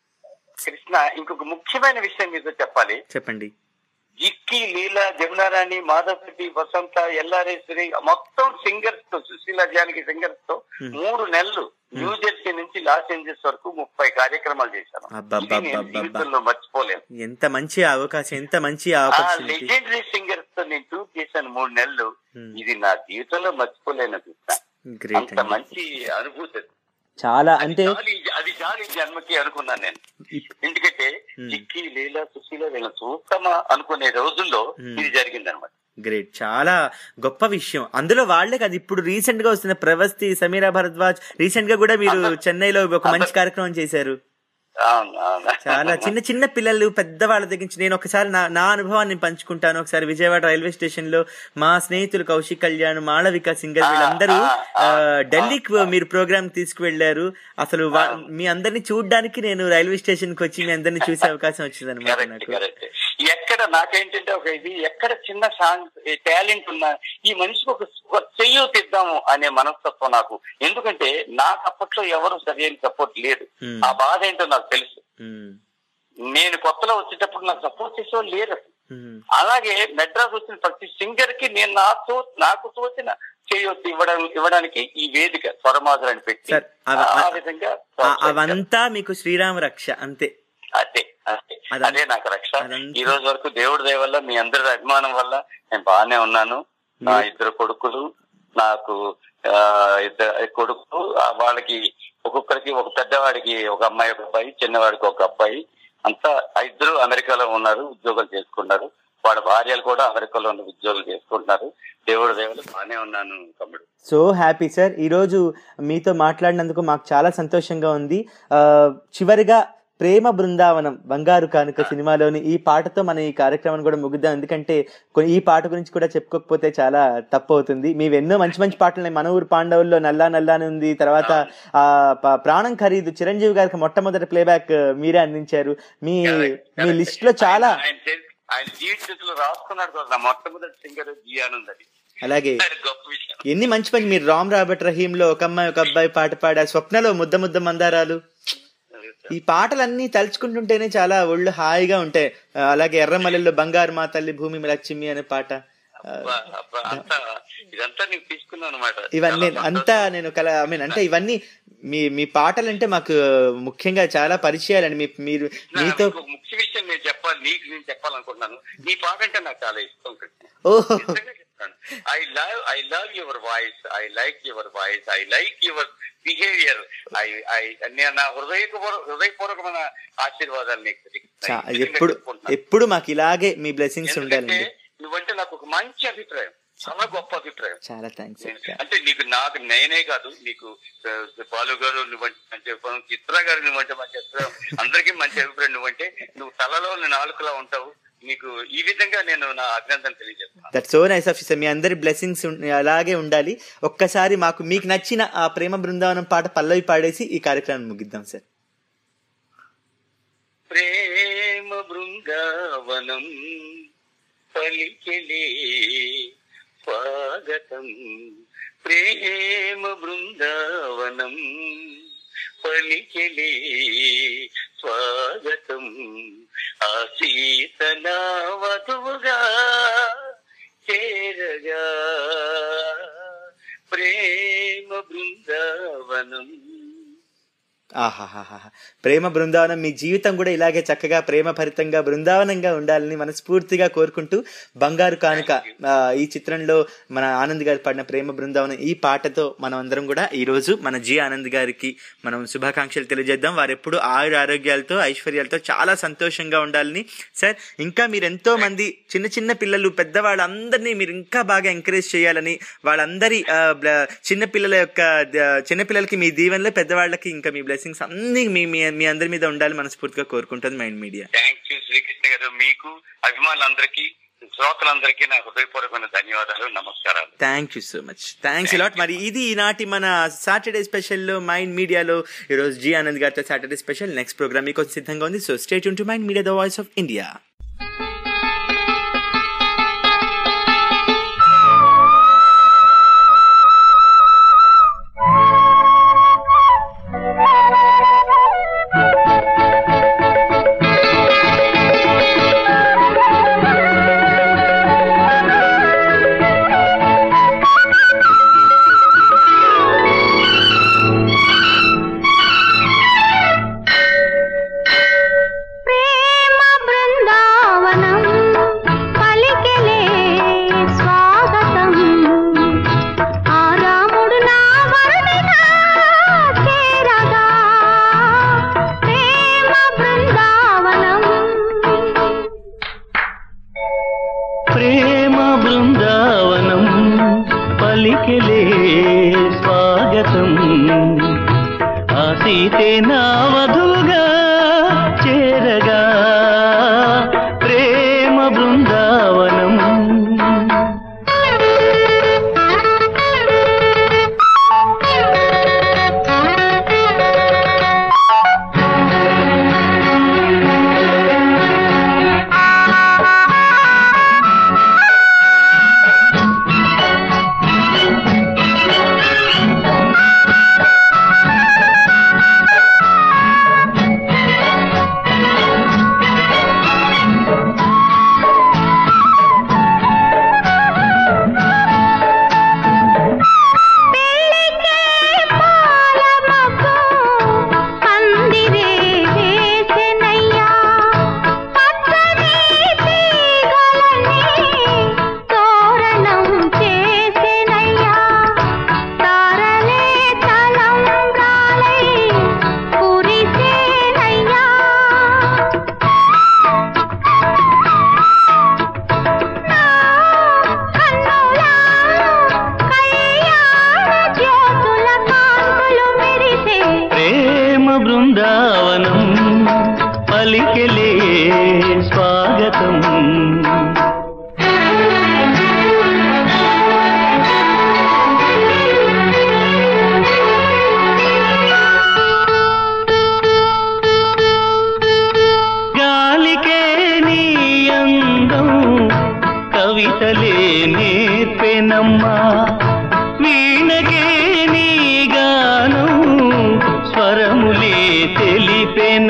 [SPEAKER 4] కృష్ణ ఇంకొక ముఖ్యమైన విషయం మీతో చెప్పాలి
[SPEAKER 3] చెప్పండి
[SPEAKER 4] ఇక్కి లీల జమునారాణి మాధవరెడ్డి వసంత ఎల్లారేశ్వరి మొత్తం సింగర్స్ తో సుశీల జానకి సింగర్స్ తో
[SPEAKER 3] Hmm.
[SPEAKER 4] మూడు నెలలు న్యూ జెర్సీ నుంచి లాస్ ఏంజల్స్ వరకు ముప్పై కార్యక్రమాలు చేశాను ఇది నేను
[SPEAKER 3] అబ్బబ్బబ్బబ్బబ్బా.
[SPEAKER 4] జీవితంలో మర్చిపోలేను
[SPEAKER 3] ఎంత మంచి అవకాశం ఎంత మంచి
[SPEAKER 4] ఆ
[SPEAKER 3] ఆపర్చునిటీ
[SPEAKER 4] లెజెండరీ సింగర్స్ తో నేను టూర్ చేశాను మూడు నెలలు ఇది నా జీవితంలో మర్చిపోలేను కృష్ణ
[SPEAKER 3] గ్రేట్
[SPEAKER 4] అంత మంచి అనుభూతి అది.
[SPEAKER 3] చాలా అంటే
[SPEAKER 4] చాలు ఈ- అది చాలు ఈ జన్మకి అనుకున్నాను నేను ఎందుకంటే చిక్కి లీల సుశీల వీళ్ళని చూస్తామా అనుకునే రోజుల్లో ఇది జరిగింది అనమాట
[SPEAKER 3] గ్రేట్ చాలా గొప్ప విషయం అందులో వాళ్ళే కాదు ఇప్పుడు రీసెంట్ గా వస్తున్న ప్రవస్తి సమీరా భరద్వాజ్ రీసెంట్ గా కూడా మీరు చెన్నైలో ఒక మంచి కార్యక్రమం చేశారు
[SPEAKER 4] అవును అవును
[SPEAKER 3] చాలా చిన్న చిన్న పిల్లలు పెద్ద వాళ్ళ దగ్గర నుంచి నేను ఒకసారి నా నా అనుభవాన్ని పంచుకుంటాను ఒకసారి విజయవాడ రైల్వే స్టేషన్ లో మా స్నేహితులు కౌశిక్ కళ్యాణ్ మాళవిక సింగర్ వీళ్ళందరూ ఆ, ఢిల్లీకి మీరు ప్రోగ్రామ్ తీసుకువెళ్లారు అసలు వా- మీ అందరిని చూడడానికి నేను రైల్వే స్టేషన్ కి వచ్చి మీ అందరిని చూసే అవకాశం వచ్చింది అనమాట నాకు
[SPEAKER 4] కరెక్ట్ ఎక్కడ నాకేంటంటే ఒక ఇది ఎక్కడ చిన్న సాంగ్ టాలెంట్ ఉన్నా ఈ మనిషికి ఒక ఒక చెయ్యి తిద్దాము అనే మనస్తత్వం నాకు ఎందుకంటే నాకు అప్పట్లో ఎవరు సరైన సపోర్ట్ లేదు
[SPEAKER 3] Hmm.
[SPEAKER 4] ఆ బాధ ఏంటో నాకు తెలుసు
[SPEAKER 3] ఉమ్,
[SPEAKER 4] నేను కొత్తలో వచ్చేటప్పుడు నాకు సపోర్ట్ చేసేవాళ్ళు లేరు అసలు.
[SPEAKER 3] ఉమ్.
[SPEAKER 4] అలాగే మెడ్రాస్ వచ్చిన ప్రతి సింగర్ కి నేను నా తో నాకు తోచిన చేయొచ్చు ఇవ్వడం ఇవ్వడానికి ఈ వేదిక స్వరమాధులు అని పెట్టి
[SPEAKER 3] సార్ అవ-
[SPEAKER 4] ఆ విధంగా
[SPEAKER 3] ఆ- అవంతా మీకు శ్రీరామ రక్ష అంతే
[SPEAKER 4] అదే అదే అదే నాకు రక్ష ఈ రోజు వరకు దేవుడి దయ వల్ల మీ అందరి అభిమానం వల్ల నేను బాగానే ఉన్నాను నా ఇద్దరు కొడుకులు నాకు ఆ, ఇద్దరు కొడుకు ఆ, వాళ్ళకి ఒక్కొక్కరికి ఒక పెద్దవాడికి ఒక అమ్మాయి ఒక అబ్బాయి చిన్నవాడికి ఒక అబ్బాయి అంతా ఆ ఇద్దరు అమెరికాలో ఉన్నారు ఉద్యోగాలు చేసుకున్నారు వాళ్ళ భార్యలు కూడా అమెరికాలో ఉన్న ఉద్యోగాలు చేసుకుంటున్నారు దేవుడి దేవుడు బాగానే ఉన్నాను తమ్ముడు
[SPEAKER 3] సో హ్యాపీ సార్ ఈరోజు మీతో మాట్లాడినందుకు మాకు చాలా సంతోషంగా ఉంది ఆ, చివరిగా ప్రేమ బృందావనం బంగారు కానుక సినిమాలోని ఈ పాటతో మన ఈ కార్యక్రమాన్ని కూడా ముగిద్దాం ఎందుకంటే కొ- ఈ పాట గురించి కూడా చెప్పుకోకపోతే చాలా తప్పు అవుతుంది మీవి ఎన్నో మంచి మంచి పాటలు ఉన్నాయి మన ఊరు పాండవుల్లో నల్లా నల్లా అని ఉంది తర్వాత ఆ ప- ప్రాణం ఖరీదు చిరంజీవి గారికి మొట్టమొదటి ప్లేబ్యాక్ మీరే అందించారు మీ మీ లిస్ట్ లో చాలా
[SPEAKER 4] ఆయన చే- ఆయన జీవితంలో రాసుకున్నాడు కదా నా మొట్టమొదటి సింగర్ జీ ఆనంద్ అది
[SPEAKER 3] అలాగే
[SPEAKER 4] అది గొప్ప విషయం
[SPEAKER 3] ఎన్ని మంచి మంచి మీరు రామ్ రాబర్ట్ రహీం లో ఒక అమ్మాయి ఒక అబ్బాయి పాట పాడారు స్వప్నలో ముద్ద ముద్ద మందారాలు ఈ పాటలన్నీ తలుచుకుంటుంటేనే చాలా ఒళ్ళు హాయిగా ఉంటాయి ఆ, అలాగే ఎర్రమల్లెల్లో బంగారు మా తల్లి భూమి లక్ష్మి అనే పాట ఆ,
[SPEAKER 4] అబ్బా, అబ్బా, అంతా ఇదంతా నీకు తీసుకున్నాను అనమాట
[SPEAKER 3] ఇవన్నీ అంతా నేను కల ఐ మీన్ అంటే ఇవన్నీ మీ మీ పాటలు అంటే మాకు ముఖ్యంగా చాలా పరిచయాలండి మీ మీరు మీతో
[SPEAKER 4] ముఖ్య విషయం నేను చెప్పాలి నీకు నేను చెప్పాలనుకుంటున్నాను నీ పాట అంటే నాకు చాలా ఇష్టం కృష్ణ
[SPEAKER 3] ఓహో
[SPEAKER 4] I love I love your voice I like your voice I like your behaviour I I నేను నా హృదయపూర్వక హృదయపూర్వకమైన ఆశీర్వాదాలు నీకు
[SPEAKER 3] చా- ఎప్పుడు ఎప్పుడు మాకు ఇలాగే మీ బ్లెస్సింగ్స్ ఉండాలండి
[SPEAKER 4] నువ్వంటే నాకు ఒక మంచి అభిప్రాయం చాలా గొప్ప అభిప్రాయం
[SPEAKER 3] చాలా థ్యాంక్స్
[SPEAKER 4] అంటే నీకు నాకు నేనే కాదు నీకు ఆ, బాలు గారు నువ్వంటే మంచి అభిప్రాయం చిత్ర గారు నువ్వంటే మంచి అభిప్రాయం అందరికీ మంచి అభిప్రాయం నువ్వంటే నువ్వు తలలో నాలుకలా ఉంటావు నీకు ఈ విధంగా నేను నా అభినందన తెలియజేస్తాను
[SPEAKER 3] దట్ సో నైస్ ఆఫ్ మీ అందరి బ్లెస్సింగ్స్ అలాగే ఉండాలి ఒక్కసారి మాకు మీకు నచ్చిన ఆ ప్రేమ బృందావనం పాట పల్లవి పాడేసి ఈ కార్యక్రమాన్ని ముగిద్దాం సార్
[SPEAKER 4] ప్రేమ బృందావనం పలికెలే స్వాగతం ప్రేమ బృందావనం పలికెలే స్వాగతం ఆ సీతన వధువుగా చేరగా ప్రేమ బృందావనం
[SPEAKER 3] ఆహాహాహా ప్రేమ బృందావనం మీ జీవితం కూడా ఇలాగే చక్కగా ప్రేమ భరితంగా బృందావనంగా ఉండాలని మనస్ఫూర్తిగా కోరుకుంటూ బంగారు కానుక ఆ, ఈ చిత్రంలో మన ఆనంద్ గారు పాడిన ప్రేమ బృందావనం ఈ పాటతో మనం అందరం కూడా ఈ రోజు మన జి ఆనంద్ గారికి మనం శుభాకాంక్షలు తెలియజేద్దాం వారు ఎప్పుడు ఆయుర ఆరోగ్యాలతో ఐశ్వర్యాలతో చాలా సంతోషంగా ఉండాలని సార్ ఇంకా మీరు ఎంతో మంది చిన్న చిన్న పిల్లలు పెద్దవాళ్ళందరినీ మీరు ఇంకా బాగా ఎంకరేజ్ చేయాలని వాళ్ళందరి ఆ, బ్ల- చిన్న పిల్లల యొక్క ద- చిన్న పిల్లలకి మీ దీవెనలో పెద్దవాళ్ళకి ఇంకా మీ బ్లెస్సింగ్స్ అన్ని మీ మీ- మీ అందరి మీద ఉండాలి మనస్ఫూర్తిగా కోరుకుంటుంది Mind Media
[SPEAKER 4] thank you Srikrishna గారు మీకు అభిమానులందరికీ శ్రోతలందరికీ నా హృదయపూర్వకమైన ధన్యవాదాలు నమస్కారాలు
[SPEAKER 3] thank you so much thanks lot మరి ఇది ఈనాటి మన సాటర్డే స్పెషల్లో మైండ్ మీడియాలో ఈరోజు జి ఆనంద్ గారితో సాటర్డే స్పెషల్ నెక్స్ట్ ప్రోగ్రామ్ మీకు సిద్ధంగా ఉంది so stay to Mind Media the voice of India
[SPEAKER 17] ప్రేమ బృందావనం పలికెలే స్వాగతం ఆ రాముడు నా వరుడిగా చేరగా ప్రేమ బృందావనం
[SPEAKER 5] ప్రేమ బృందావనం పలికెలే స్వాగతం ఆ సీతే నా వధుగా చేరగా ప్రేమ బృందావనం
[SPEAKER 17] పందిరే వేసెనయ్యా పచ్చని తీగలని తోరణం చేసెనయ్యా తారలే తలంబ్రాలై కురిసేనయ్యా నా కన్నులా కళ్యాణ జ్యోతుల కాంతులు మెరిసే
[SPEAKER 5] ప్రేమ బృందావనం పలికెలే స్వాగతం గాలికే నీ అందం కవితలే నేర్పెనమ్మా వీణకే నీ గానం స్వరములే తెలిపెనమ్మా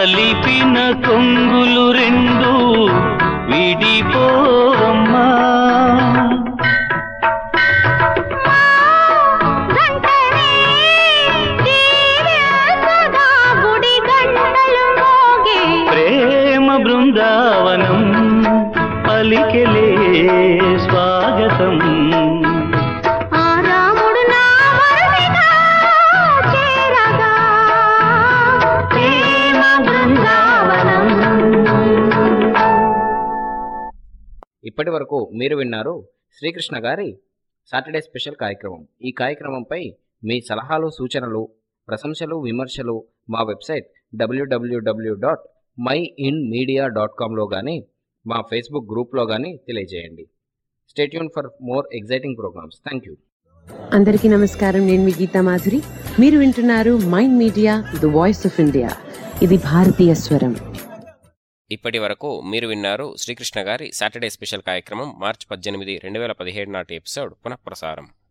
[SPEAKER 5] కలిపిన కొంగులు రెండు విడిపోవమ్మా
[SPEAKER 17] సదా గుడి గంటలు మోగే
[SPEAKER 5] ప్రేమ బృందావనం పలికెలే స్వాగతం
[SPEAKER 17] ఆ రాముడు నా వరుడిగా చేరగా ప్రేమ బృందావనం
[SPEAKER 1] ఇప్పటి వరకు మీరు విన్నారు శ్రీకృష్ణ గారి సాటర్డే స్పెషల్ కార్యక్రమం ఈ కార్యక్రమంపై మీ సలహాలు సూచనలు ప్రశంసలు విమర్శలు మా website WWW dot Mind Media dot కామ్లో కానీ మా ఫేస్బుక్ గ్రూప్లో కానీ తెలియజేయండి stay tuned for more exciting programs thank you
[SPEAKER 7] అందరికీ నమస్కారం నేను మీ గీతా మాధురి మీరు వింటున్నారు Mind Media the voice of India ఇది భారతీయ స్వరం
[SPEAKER 1] ఇప్పటి వరకు మీరు విన్నారు శ్రీకృష్ణ గారి సాటర్డే స్పెషల్ కార్యక్రమం మార్చి పద్దెనిమిది రెండు వేల పదిహేడు నాటి ఎపిసోడ్ పునఃప్రసారం